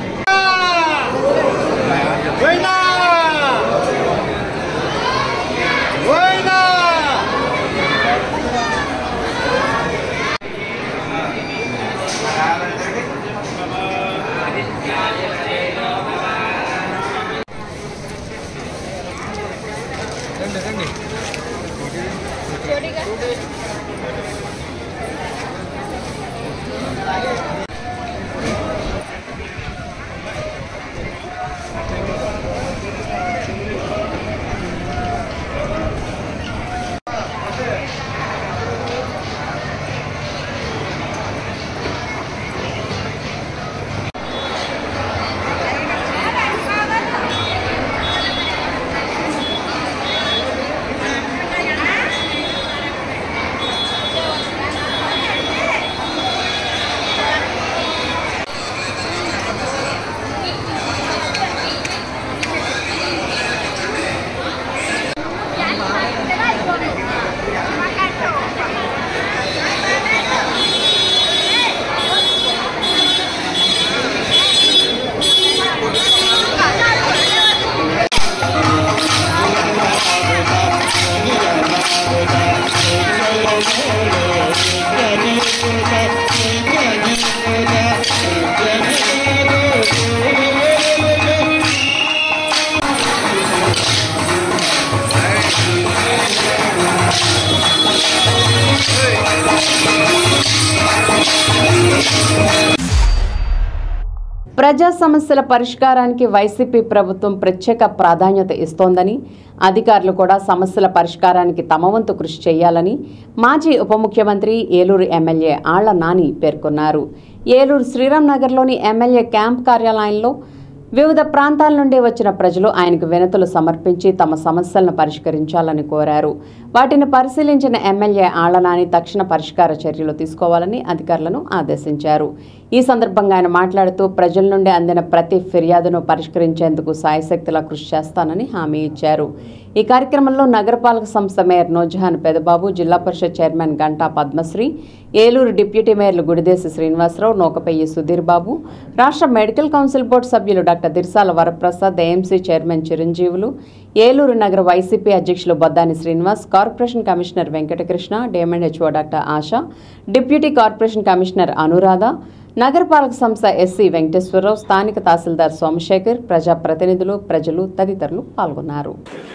ప్రజా సమస్యల పరిష్కారానికి వైసీపీ ప్రభుత్వం ప్రత్యేక ప్రాధాన్యత ఇస్తోందని అధికారులు కూడా సమస్యల పరిష్కారానికి తమ వంతు కృషి చేయాలని మాజీ ఉప ముఖ్యమంత్రి ఏలూరు ఎమ్మెల్యే ఆళ్ల నాని పేర్కొన్నారు ఏలూరు శ్రీరామ్ నగర్లోని ఎమ్మెల్యే క్యాంప్ కార్యాలయంలో వివిధ ప్రాంతాల నుండి వచ్చిన ప్రజలు ఆయనకు వినతులు సమర్పించి తమ సమస్యలను పరిష్కరించాలని కోరారు వాటిని పరిశీలించిన ఎమ్మెల్యే ఆళ్లనాని తక్షణ పరిష్కార చర్యలు తీసుకోవాలని అధికారులను ఆదేశించారు ఈ సందర్భంగా ఆయన మాట్లాడుతూ ప్రజల నుండి అందిన ప్రతి ఫిర్యాదును పరిష్కరించేందుకు సాయశక్తిలా కృషి చేస్తానని హామీ ఇచ్చారు ఈ కార్యక్రమంలో నగరపాలక సంస్థ మేయర్ నోజహాన్ పెదబాబు జిల్లా పరిషత్ చైర్మన్ గంటా పద్మశ్రీ ఏలూరు డిప్యూటీ మేయర్లు గుడిదేశి శ్రీనివాసరావు నోకపెయ్యి సుధీర్ బాబు రాష్ట్ర మెడికల్ కౌన్సిల్ బోర్డు సభ్యులు doctor Dirsala Varaprasad AMC chairman Chiranjeevulu Eluru నగర వైసీపీ అధ్యక్షులు Boddani Srinivas corporation commissioner Venkatakrishna DMHO doctor Asha deputy corporation commissioner Anuradha నగరపాలక సంస్థ ఎస్సీ వెంకటేశ్వరరావు స్థానిక తహసీల్దార్ సోమశేఖర్ ప్రజాప్రతినిధులు ప్రజలు తదితరులు పాల్గొన్నారు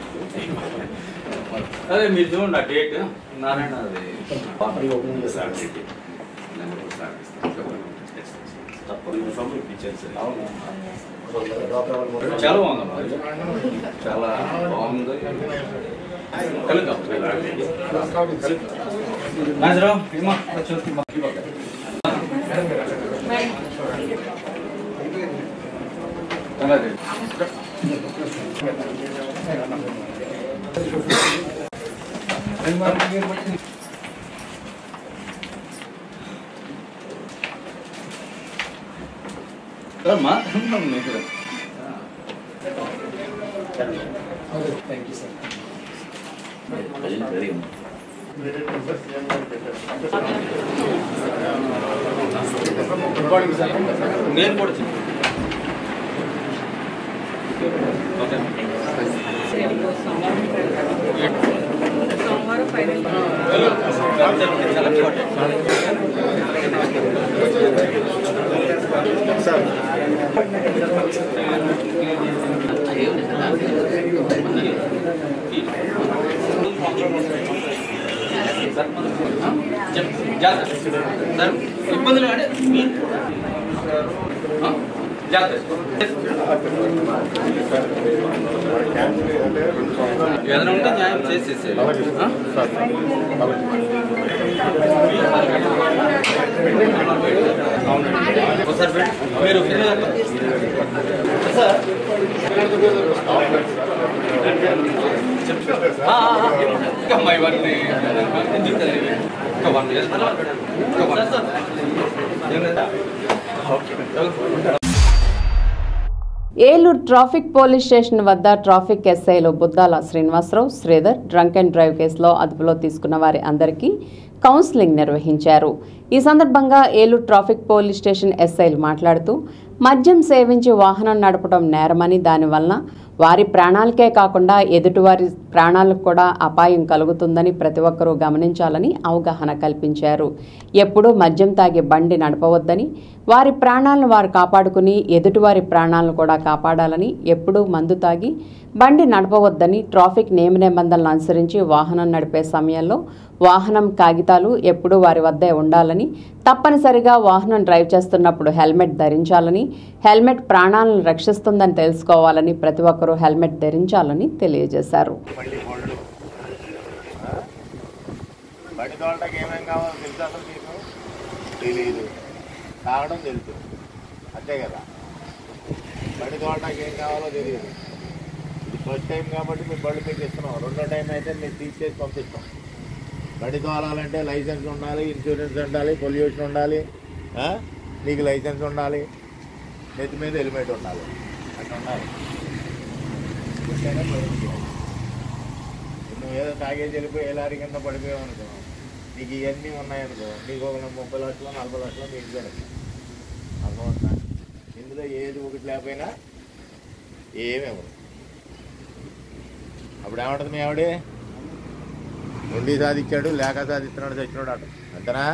అదే మీరు చూడండి ఆ డేట్ నారాయణ అది చాలా బాగుందమ్మా చాలా బాగుంది కలుద్దాం నాజరావు ఏమా చూస్తున్నా అలాగే అమ్మా మీకు నేను కూడా చెప్తాను. ఓకే సార్ ఇబ్బందులు అంటే మీ ఆ? జాగ్రత్త ఏదైనా ఉంటే న్యాయం చేసేసేయాలి ఆ? అవునండి. ఒకసారి పెట్టు. మీరు ఫిర్యాదు సార్ ఆ, ఆ, ఆ. ఇంకా అమ్మా ఇవన్నీ ఎందుకు తెలియదు ఇంకా వన్ ఇయర్ తర్వాత ఇంకా one Eluru traffic police station వద్ద ట్రాఫిక్ ఎస్ఐలు Buddala Srinivasarao Sridhar drunk and drive కేసులో అదుపులో తీసుకున్న వారి అందరికీ కౌన్సిలింగ్ నిర్వహించారు ఈ సందర్భంగా ఏలూరు ట్రాఫిక్ పోలీస్ స్టేషన్ ఎస్ఐలు మాట్లాడుతూ మద్యం సేవించి వాహనం నడపడం నేరమని దానివలన వారి ప్రాణాలకే కాకుండా ఎదుటివారి ప్రాణాలకు కూడా అపాయం కలుగుతుందని ప్రతి ఒక్కరూ గమనించాలని అవగాహన కల్పించారు ఎప్పుడూ మద్యం తాగి బండి నడపవద్దని వారి ప్రాణాలను వారు కాపాడుకుని ఎదుటివారి ప్రాణాలను కూడా కాపాడాలని ఎప్పుడూ మందు తాగి బండి నడపవద్దని ట్రాఫిక్ నియమ నిబంధనలు అనుసరించి వాహనం నడిపే సమయంలో వాహనం కాగితాలు ఎప్పుడూ వారి వద్దే ఉండాలని తప్పనిసరిగా వాహనం డ్రైవ్ చేస్తున్నప్పుడు హెల్మెట్ ధరించాలని హెల్మెట్ ప్రాణాలను రక్షిస్తుందని తెలుసుకోవాలని ప్రతి ఒక్కరూ హెల్మెట్ ధరించాలని తెలియజేశారు బండి తోలటానికి ఏమేం కావాలో తెలుసు అసలు మీకు తెలియదు తాగడం తెలుసు అంతే కదా బండి తోలటానికి ఏం కావాలో తెలియదు ఇది ఫస్ట్ టైం కాబట్టి మేము బండి మీకు ఇస్తున్నాం రెండో టైం అయితే మేము తీసేసి పంపిస్తాం బండి తోలాలంటే లైసెన్స్ ఉండాలి ఇన్సూరెన్స్ ఉండాలి పొల్యూషన్ ఉండాలి ఆ? నీకు లైసెన్స్ ఉండాలి నెత్తి మీద హెల్మెట్ ఉండాలి అట్లా ఉండాలి ఉంటేనే బండి తీయాలి. నువ్వు ఏదో తాగేసి వెళ్ళిపోయి ఏ లారీ కింద పడిపోయావు అనుకో నీకు ఇవన్నీ ఉన్నాయనుకో నీకు ఒక ముప్పై లక్షలు నలభై లక్షలు నీకు జరుగుతుంది అర్థమవుతుందా ఇందులో ఏది ఒకటి లేకపోయినా ఏమేమి అప్పుడు ఏమంటుంది మీ ఆవిడే ఉండి సాధించాడు లేక సాధిస్తున్నాడు చచ్చినాడు అట అంతనా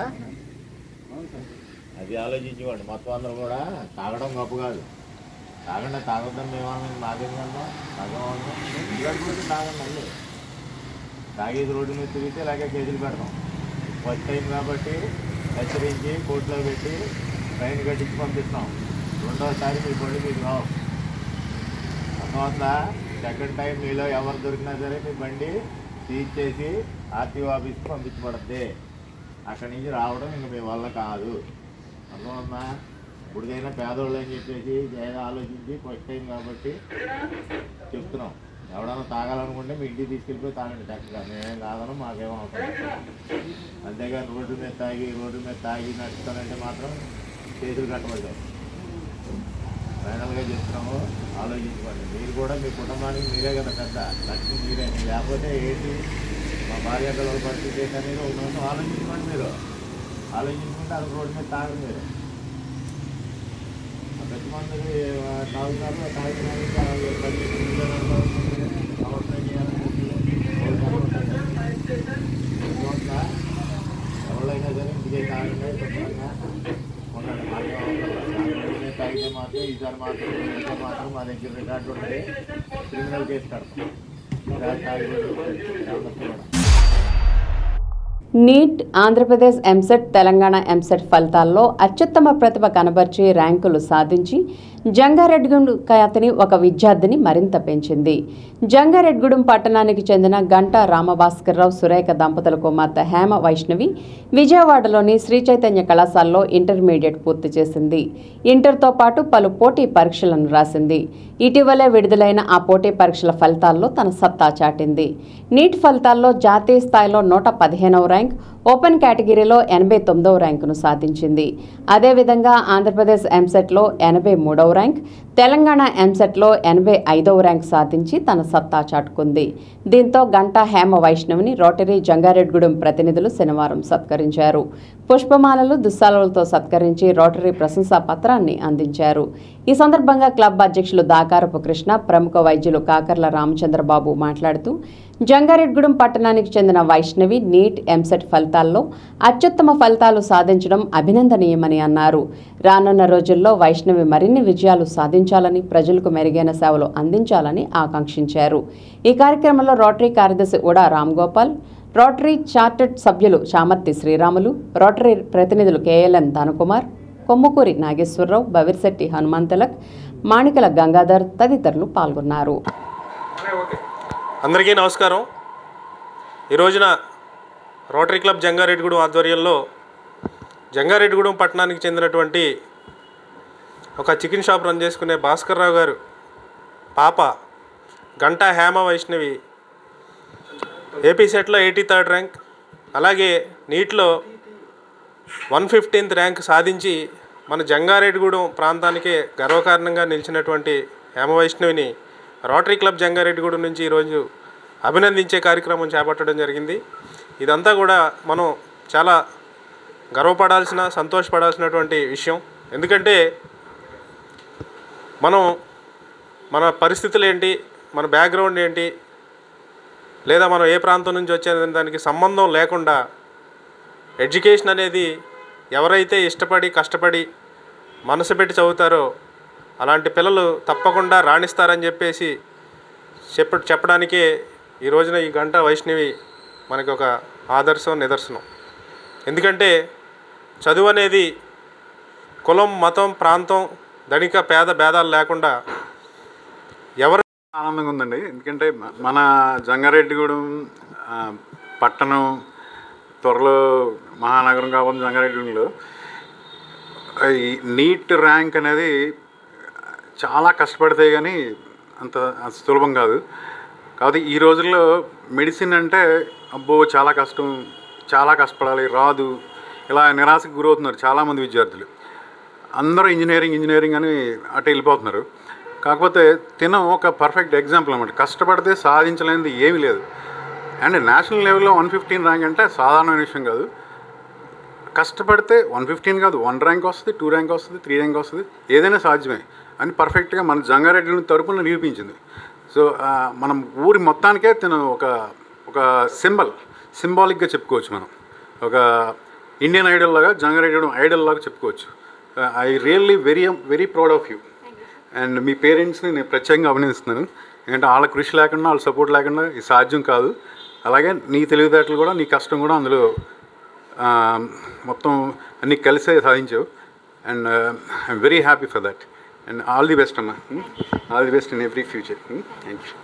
అది ఆలోచించేవాడు మొత్తం అందరూ కూడా తాగడం గొప్ప కాదు తాగండి తాగొద్దని మేము మాకేం కన్నా తాగడం ఇంటికాడికి తాగండి మళ్ళీ తాగేది రోడ్డు మీద తిరిగితే ఇలాగే కేసులు పెడతాం ఫస్ట్ టైం కాబట్టి హెచ్చరించి కోర్టులో పెట్టి ఫైన్ కట్టించి పంపిస్తాం రెండోసారి మీ బండి మీకు రావు అర్థమవుతుందా సెకండ్ టైం మీలో ఎవరు దొరికినా సరే మీ బండి సీజ్ చేసి ఆర్టీఓ ఆఫీస్కి పంపించబడుద్ది అక్కడి నుంచి రావడం ఇంక మీ వల్ల కాదు అర్థమవుతుందా ఇప్పుడుకైనా పేదోళ్ళు అని చెప్పేసి ఏదో ఆలోచించి ఫస్ట్ టైం కాబట్టి చెప్తున్నాం ఎవడన్నా తాగాలనుకుంటే మీ ఇంటికి తీసుకెళ్ళిపోయి తాగండి చక్కగా మేమేం కాదను మాకేమో అవసరం అంతేగాని రోడ్డు మీద తాగి రోడ్డు మీద తాగి నడుస్తానంటే మాత్రం చేతులు కట్టబడతాయి ఫైనల్గా చెప్తున్నాము ఆలోచించుకోండి మీరు కూడా మీ కుటుంబానికి మీరే కదా పెద్ద లక్ష్మి మీరే మీరు లేకపోతే ఏంటి మా భార్య పిల్లల పరిస్థితి ఏంటనేది ఒక నిమిషం ఆలోచించుకోండి మీరు ఆలోచించుకుంటే అది రోడ్డు మీద తాగండి మీరు ఆ ప్రతి మంది తాగుతారు ఆ తాగిన పది అవసరం చేయాలి ఎవరైనా సరే ఇంటికే తాగండి శుభ్రంగా ఉండండి మాకే అవసరం తాగితే మాత్రం ఈసారి మాత్రం ఈసారి మాత్రం మా దగ్గర రికార్డు ఉంటే క్రిమినల్ కేసు కడతాం ఈసారి తాగి జాగ్రత్త madam NEET Andhra Pradesh EAMCET Telangana EAMCET ఫలితాల్లో అత్యుత్తమ ప్రతిభ కనబర్చి ర్యాంకులు సాధించి జంగారెడ్డిగూడెం ఖ్యాతిని ఒక విద్యార్థిని మరింత పెంచింది జంగారెడ్డిగూడెం పట్టణానికి చెందిన గంటా రామభాస్కర్రావు సురేఖ దంపతుల కుమార్తె హేమ వైష్ణవి విజయవాడలోని శ్రీ చైతన్య కళాశాలలో ఇంటర్మీడియట్ పూర్తి చేసింది ఇంటర్తో పాటు పలు పోటీ పరీక్షలను రాసింది ఇటీవలే విడుదలైన ఆ పోటీ పరీక్షల ఫలితాల్లో తన సత్తా చాటింది నీట్ ఫలితాల్లో జాతీయ స్థాయిలో నూట పదిహేనవ ర్యాంక్ ఓపెన్ కేటగిరీలో ఎనభై తొమ్మిదవ ర్యాంకును సాధించింది అదేవిధంగా ఆంధ్రప్రదేశ్ ఎంసెట్లో ఎనభై మూడవ ర్యాంక్ తెలంగాణ ఎంసెట్లో ఎనభై ఐదవ ర్యాంక్ సాధించి తన సత్తా చాటుకుంది దీంతో గంటా హేమ వైష్ణవిని రోటరీ జంగారెడ్గూడెం ప్రతినిధులు శనివారం సత్కరించారు పుష్పమాలలు దుస్సాలలతో సత్కరించి రోటరీ ప్రశంసా పత్రాన్ని అందించారు ఈ సందర్భంగా క్లబ్ అధ్యక్షులు దాకారపు కృష్ణ ప్రముఖ వైద్యులు కాకర్ల రామచంద్రబాబు మాట్లాడుతూ జంగారెడ్గూడెం పట్టణానికి చెందిన వైష్ణవి నీట్ ఎంసెట్ ఫలితాల్లో అత్యుత్తమ ఫలితాలు సాధించడం అభినందనీయమని అన్నారు రానున్న రోజుల్లో వైష్ణవి మరిన్ని విజయాలు సాధించాలని ప్రజలకు మెరుగైన సేవలు అందించాలని ఆకాంక్షించారు ఈ కార్యక్రమంలో రోటరీ కార్యదర్శి ఉడా రామ్గోపాల్ రోటరీ చార్టెడ్ సభ్యులు చామర్తి శ్రీరాములు రోటరీ ప్రతినిధులు కేఎల్ఎన్ ధనకుమార్ కొమ్ముకూరి నాగేశ్వరరావు బవిర్శెట్టి హనుమాన్ తిలక్ మాణికల గంగాధర్ తదితరులు పాల్గొన్నారు అందరికీ నమస్కారం ఈ రోజున రోటరీ క్లబ్ జంగారెడ్డిగూడెం ఆధ్వర్యంలో జంగారెడ్డిగూడెం పట్టణానికి చెందినటువంటి ఒక చికెన్ షాప్ రన్ చేసుకునే భాస్కర్ రావు గారు పాప గంటా హేమ వైష్ణవి ఏపీ సెట్లో ఎయిటీ థర్డ్ ర్యాంక్ అలాగే నీట్లో వన్ ఫిఫ్టీన్త్ ర్యాంక్ సాధించి మన జంగారెడ్డిగూడెం ప్రాంతానికే గర్వకారణంగా నిలిచినటువంటి హేమవైష్ణవిని రోటరీ క్లబ్ జంగారెడ్డిగూడెం నుంచి ఈరోజు అభినందించే కార్యక్రమం చేపట్టడం జరిగింది ఇదంతా కూడా మనం చాలా గర్వపడాల్సిన సంతోషపడాల్సినటువంటి విషయం ఎందుకంటే మనం మన పరిస్థితులు ఏంటి మన బ్యాక్గ్రౌండ్ ఏంటి లేదా మనం ఏ ప్రాంతం నుంచి వచ్చే దానికి సంబంధం లేకుండా ఎడ్యుకేషన్ అనేది ఎవరైతే ఇష్టపడి కష్టపడి మనసు పెట్టి చదువుతారో అలాంటి పిల్లలు తప్పకుండా రాణిస్తారని చెప్పేసి చెప్ప చెప్పడానికే ఈ రోజున ఈ గంట వైష్ణవి మనకి ఒక ఆదర్శం నిదర్శనం ఎందుకంటే చదువు అనేది కులం మతం ప్రాంతం ధనిక పేద భేదాలు లేకుండా ఎవరు ఆనందంగా ఉందండి ఎందుకంటే మ- మన జంగారెడ్డిగూడెం ఆ, పట్టణం త్వరలో మహానగరం కావాలి జంగారెడ్డిగూడెంలో ఈ నీట్ ర్యాంక్ అనేది చాలా కష్టపడితే కానీ అంత అంత సులభం కాదు కాబట్టి ఈ రోజుల్లో మెడిసిన్ అంటే అబ్బో చాలా కష్టం చాలా కష్టపడాలి రాదు ఇలా నిరాశకు గురవుతున్నారు చాలామంది విద్యార్థులు అందరూ ఇంజనీరింగ్ ఇంజనీరింగ్ అని అటు వెళ్ళిపోతున్నారు కాకపోతే తిన ఒక పర్ఫెక్ట్ ఎగ్జాంపుల్ అనమాట కష్టపడితే సాధించలేనిది ఏమీ లేదు అండ్ నేషనల్ లెవెల్లో వన్ ఫిఫ్టీన్ ర్యాంక్ అంటే సాధారణమైన విషయం కాదు కష్టపడితే వన్ ఫిఫ్టీన్ కాదు వన్ ర్యాంక్ వస్తుంది టూ ర్యాంక్ వస్తుంది త్రీ ర్యాంక్ వస్తుంది ఏదైనా సాధ్యమే అని పర్ఫెక్ట్గా మన జంగారెడ్డి తరపున నిరూపించింది సో ఆ, మనం ఊరి మొత్తానికే తను ఒక ఒక సింబల్ సింబాలిక్గా చెప్పుకోవచ్చు మనం ఒక ఇండియన్ ఐడల్ లాగా జంగారెడ్డి ఐడల్ లాగా చెప్పుకోవచ్చు I really very very proud of you and మీ పేరెంట్స్ని నేను ప్రత్యేకంగా అభినందిస్తున్నాను ఎందుకంటే వాళ్ళ కృషి లేకుండా వాళ్ళ సపోర్ట్ లేకుండా ఇది సాధ్యం కాదు అలాగే నీ తెలివితేటలు కూడా నీ కష్టం కూడా అందులో ఆ, మొత్తం అన్నీ కలిసే సాధించావు and I'm very happy for that and all the best అమ్మా all the best in every future thank you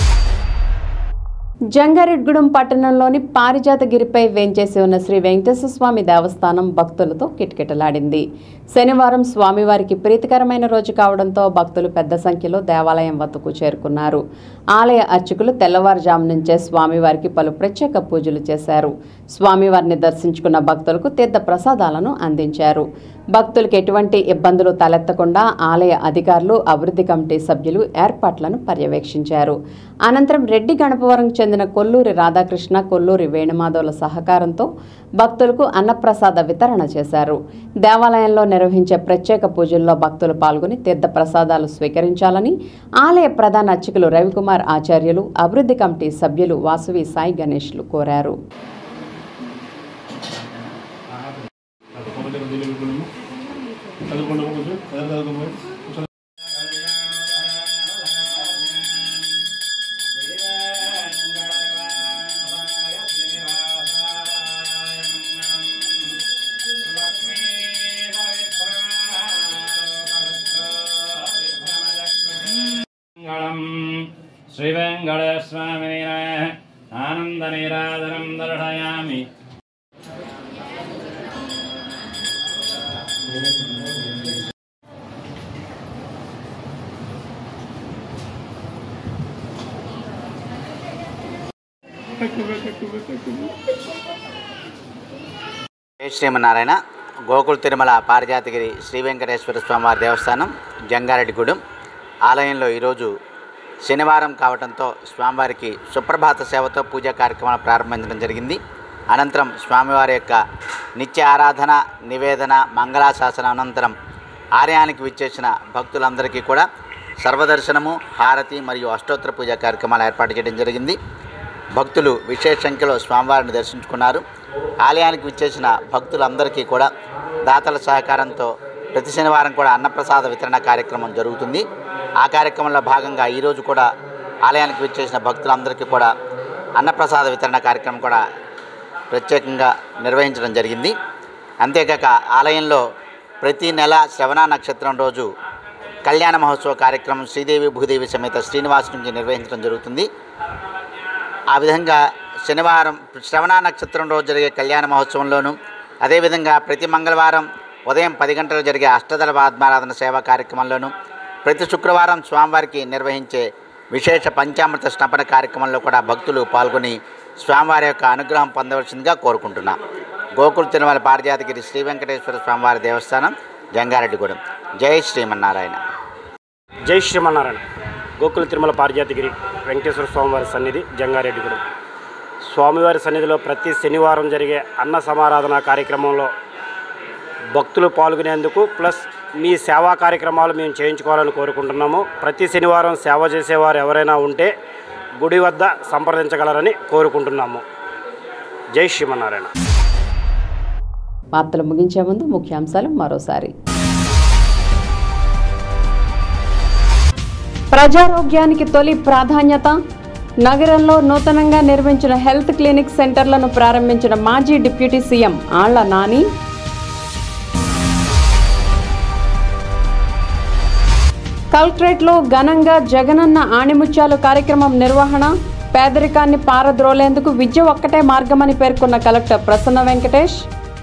Jangareddygudem పట్టణంలోని పారిజాతగిరిపై వేంచేసి ఉన్న శ్రీ వెంకటేశ్వర స్వామి దేవస్థానం భక్తులతో కిటకిటలాడింది శనివారం స్వామివారికి ప్రీతికరమైన రోజు కావడంతో భక్తులు పెద్ద సంఖ్యలో దేవాలయం వద్దకు చేరుకున్నారు ఆలయ అర్చకులు తెల్లవారుజాము నుంచే స్వామివారికి పలు ప్రత్యేక పూజలు చేశారు స్వామివారిని దర్శించుకున్న భక్తులకు తీర్థ ప్రసాదాలను అందించారు భక్తులకు ఎటువంటి ఇబ్బందులు తలెత్తకుండా ఆలయ అధికారులు అభివృద్ధి కమిటీ సభ్యులు ఏర్పాట్లను పర్యవేక్షించారు అనంతరం రెడ్డి గణపవరం చెందిన కొల్లూరి రాధాకృష్ణ కొల్లూరి వేణుమాధవుల సహకారంతో భక్తులకు అన్నప్రసాద వితరణ చేశారు దేవాలయంలో నిర్వహించే ప్రత్యేక పూజల్లో భక్తులు పాల్గొని తీర్థ ప్రసాదాలు స్వీకరించాలని ఆలయ ప్రధాన అర్చకులు రవికుమార్ ఆచార్యులు అభివృద్ధి కమిటీ సభ్యులు వాసవి సాయి గణేష్లు కోరారు మంగళం శ్రీవేంకటస్వామిని ఆనందనిరాధనం దర్శయామి జై శ్రీమన్నారాయణ గోకుల తిరుమల పారిజాతగిరి శ్రీ వెంకటేశ్వర స్వామివారి దేవస్థానం జంగారెడ్డిగూడెం ఆలయంలో ఈరోజు శనివారం కావడంతో స్వామివారికి సుప్రభాత సేవతో పూజా కార్యక్రమాలు ప్రారంభించడం జరిగింది అనంతరం స్వామివారి యొక్క నిత్య ఆరాధన నివేదన మంగళాశాసనం అనంతరం ఆలయానికి విచ్చేసిన భక్తులందరికీ కూడా సర్వదర్శనము హారతి మరియు అష్టోత్తర పూజా కార్యక్రమాలు ఏర్పాటు చేయడం జరిగింది భక్తులు విశేష సంఖ్యలో స్వామివారిని దర్శించుకున్నారు ఆలయానికి విచ్చేసిన భక్తులందరికీ కూడా దాతల సహకారంతో ప్రతి శనివారం కూడా అన్నప్రసాద వితరణ కార్యక్రమం జరుగుతుంది ఆ కార్యక్రమంలో భాగంగా ఈరోజు కూడా ఆలయానికి విచ్చేసిన భక్తులందరికీ కూడా అన్నప్రసాద వితరణ కార్యక్రమం కూడా ప్రత్యేకంగా నిర్వహించడం జరిగింది అంతేకాక ఆలయంలో ప్రతి నెల శ్రవణ నక్షత్రం రోజు కళ్యాణ మహోత్సవ కార్యక్రమం శ్రీదేవి భూదేవి సమేత శ్రీనివాస్ నుంచి నిర్వహించడం జరుగుతుంది ఆ విధంగా శనివారం శ్రవణ నక్షత్రం రోజు జరిగే కళ్యాణ మహోత్సవంలోను అదేవిధంగా ప్రతి మంగళవారం ఉదయం పది గంటలకు జరిగే అష్టదళ ఆత్మారాధన సేవా కార్యక్రమంలోను ప్రతి శుక్రవారం స్వామివారికి నిర్వహించే విశేష పంచామృత స్నపన కార్యక్రమంలో కూడా భక్తులు పాల్గొని స్వామివారి యొక్క అనుగ్రహం పొందవలసిందిగా కోరుకుంటున్నాం గోకుల తిరుమల పారిజాతగిరి శ్రీ వెంకటేశ్వర స్వామివారి దేవస్థానం జంగారెడ్డిగూడెం జై శ్రీమన్నారాయణ జై శ్రీమన్నారాయణ గోకుల తిరుమల పారిజాతగిరి వెంకటేశ్వర స్వామివారి సన్నిధి జంగారెడ్డిగూడెం స్వామివారి సన్నిధిలో ప్రతి శనివారం జరిగే అన్న సమారాధన కార్యక్రమంలో భక్తులు పాల్గొనేందుకు ప్లస్ మీ సేవా కార్యక్రమాలు మేము చేయించుకోవాలని కోరుకుంటున్నాము ప్రతి శనివారం సేవ చేసేవారు ఎవరైనా ఉంటే గుడి వద్ద సంప్రదించగలరని కోరుకుంటున్నాము జై శ్రీమన్నారాయణ వార్తలు ముగించే ముందు ముఖ్యాంశాలు మరోసారి ప్రజారోగ్యానికి తొలి ప్రాధాన్యత నగరంలో నూతనంగా నిర్మించిన హెల్త్ క్లినిక్ సెంటర్లను ప్రారంభించిన మాజీ డిప్యూటీ సీఎం ఆళ్ల నాని కలెక్టరేట్లో ఘనంగా జగనన్న ఆణిముత్యాలు కార్యక్రమం నిర్వహణ పేదరికాన్ని పారద్రోలేందుకు విద్య ఒక్కటే మార్గమని పేర్కొన్న కలెక్టర్ ప్రసన్న వెంకటేష్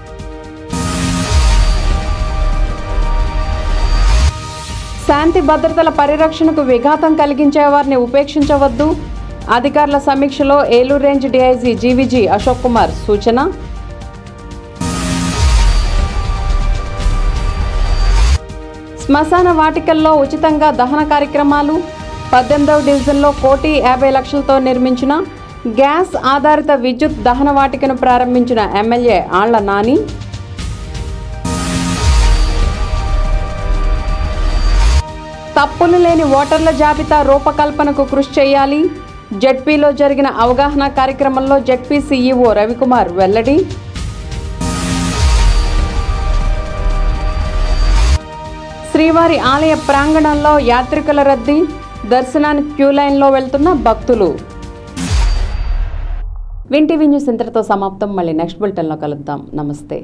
శాంతి భద్రతల పరిరక్షణకు విఘాతం కలిగించే వారిని ఉపేక్షించవద్దు అధికారుల సమీక్షలో Eluru range DIG GVG Ashok Kumar సూచన శ్మశాన వాటికల్లో ఉచితంగా దహన కార్యక్రమాలు పద్దెనిమిదవ డివిజన్లో కోటి యాభై లక్షలతో నిర్మించిన గ్యాస్ ఆధారిత విద్యుత్ దహన వాటికను ప్రారంభించిన ఎమ్మెల్యే ఆళ్ల నాని తప్పులు లేని ఓటర్ల జాబితా రూపకల్పనకు కృషి చేయాలి జడ్పీలో జరిగిన అవగాహన కార్యక్రమంలో జడ్పీ సీఈఓ రవికుమార్ వెల్లడి శ్రీవారి ఆలయ ప్రాంగణంలో యాత్రికుల రద్దీ దర్శనానికి క్యూ లైన్లో వెళ్తున్న భక్తులు వింటివి న్యూస్ ఇంతటితో సమాప్తం మళ్ళీ నెక్స్ట్ బులెటిన్లో కలుద్దాం నమస్తే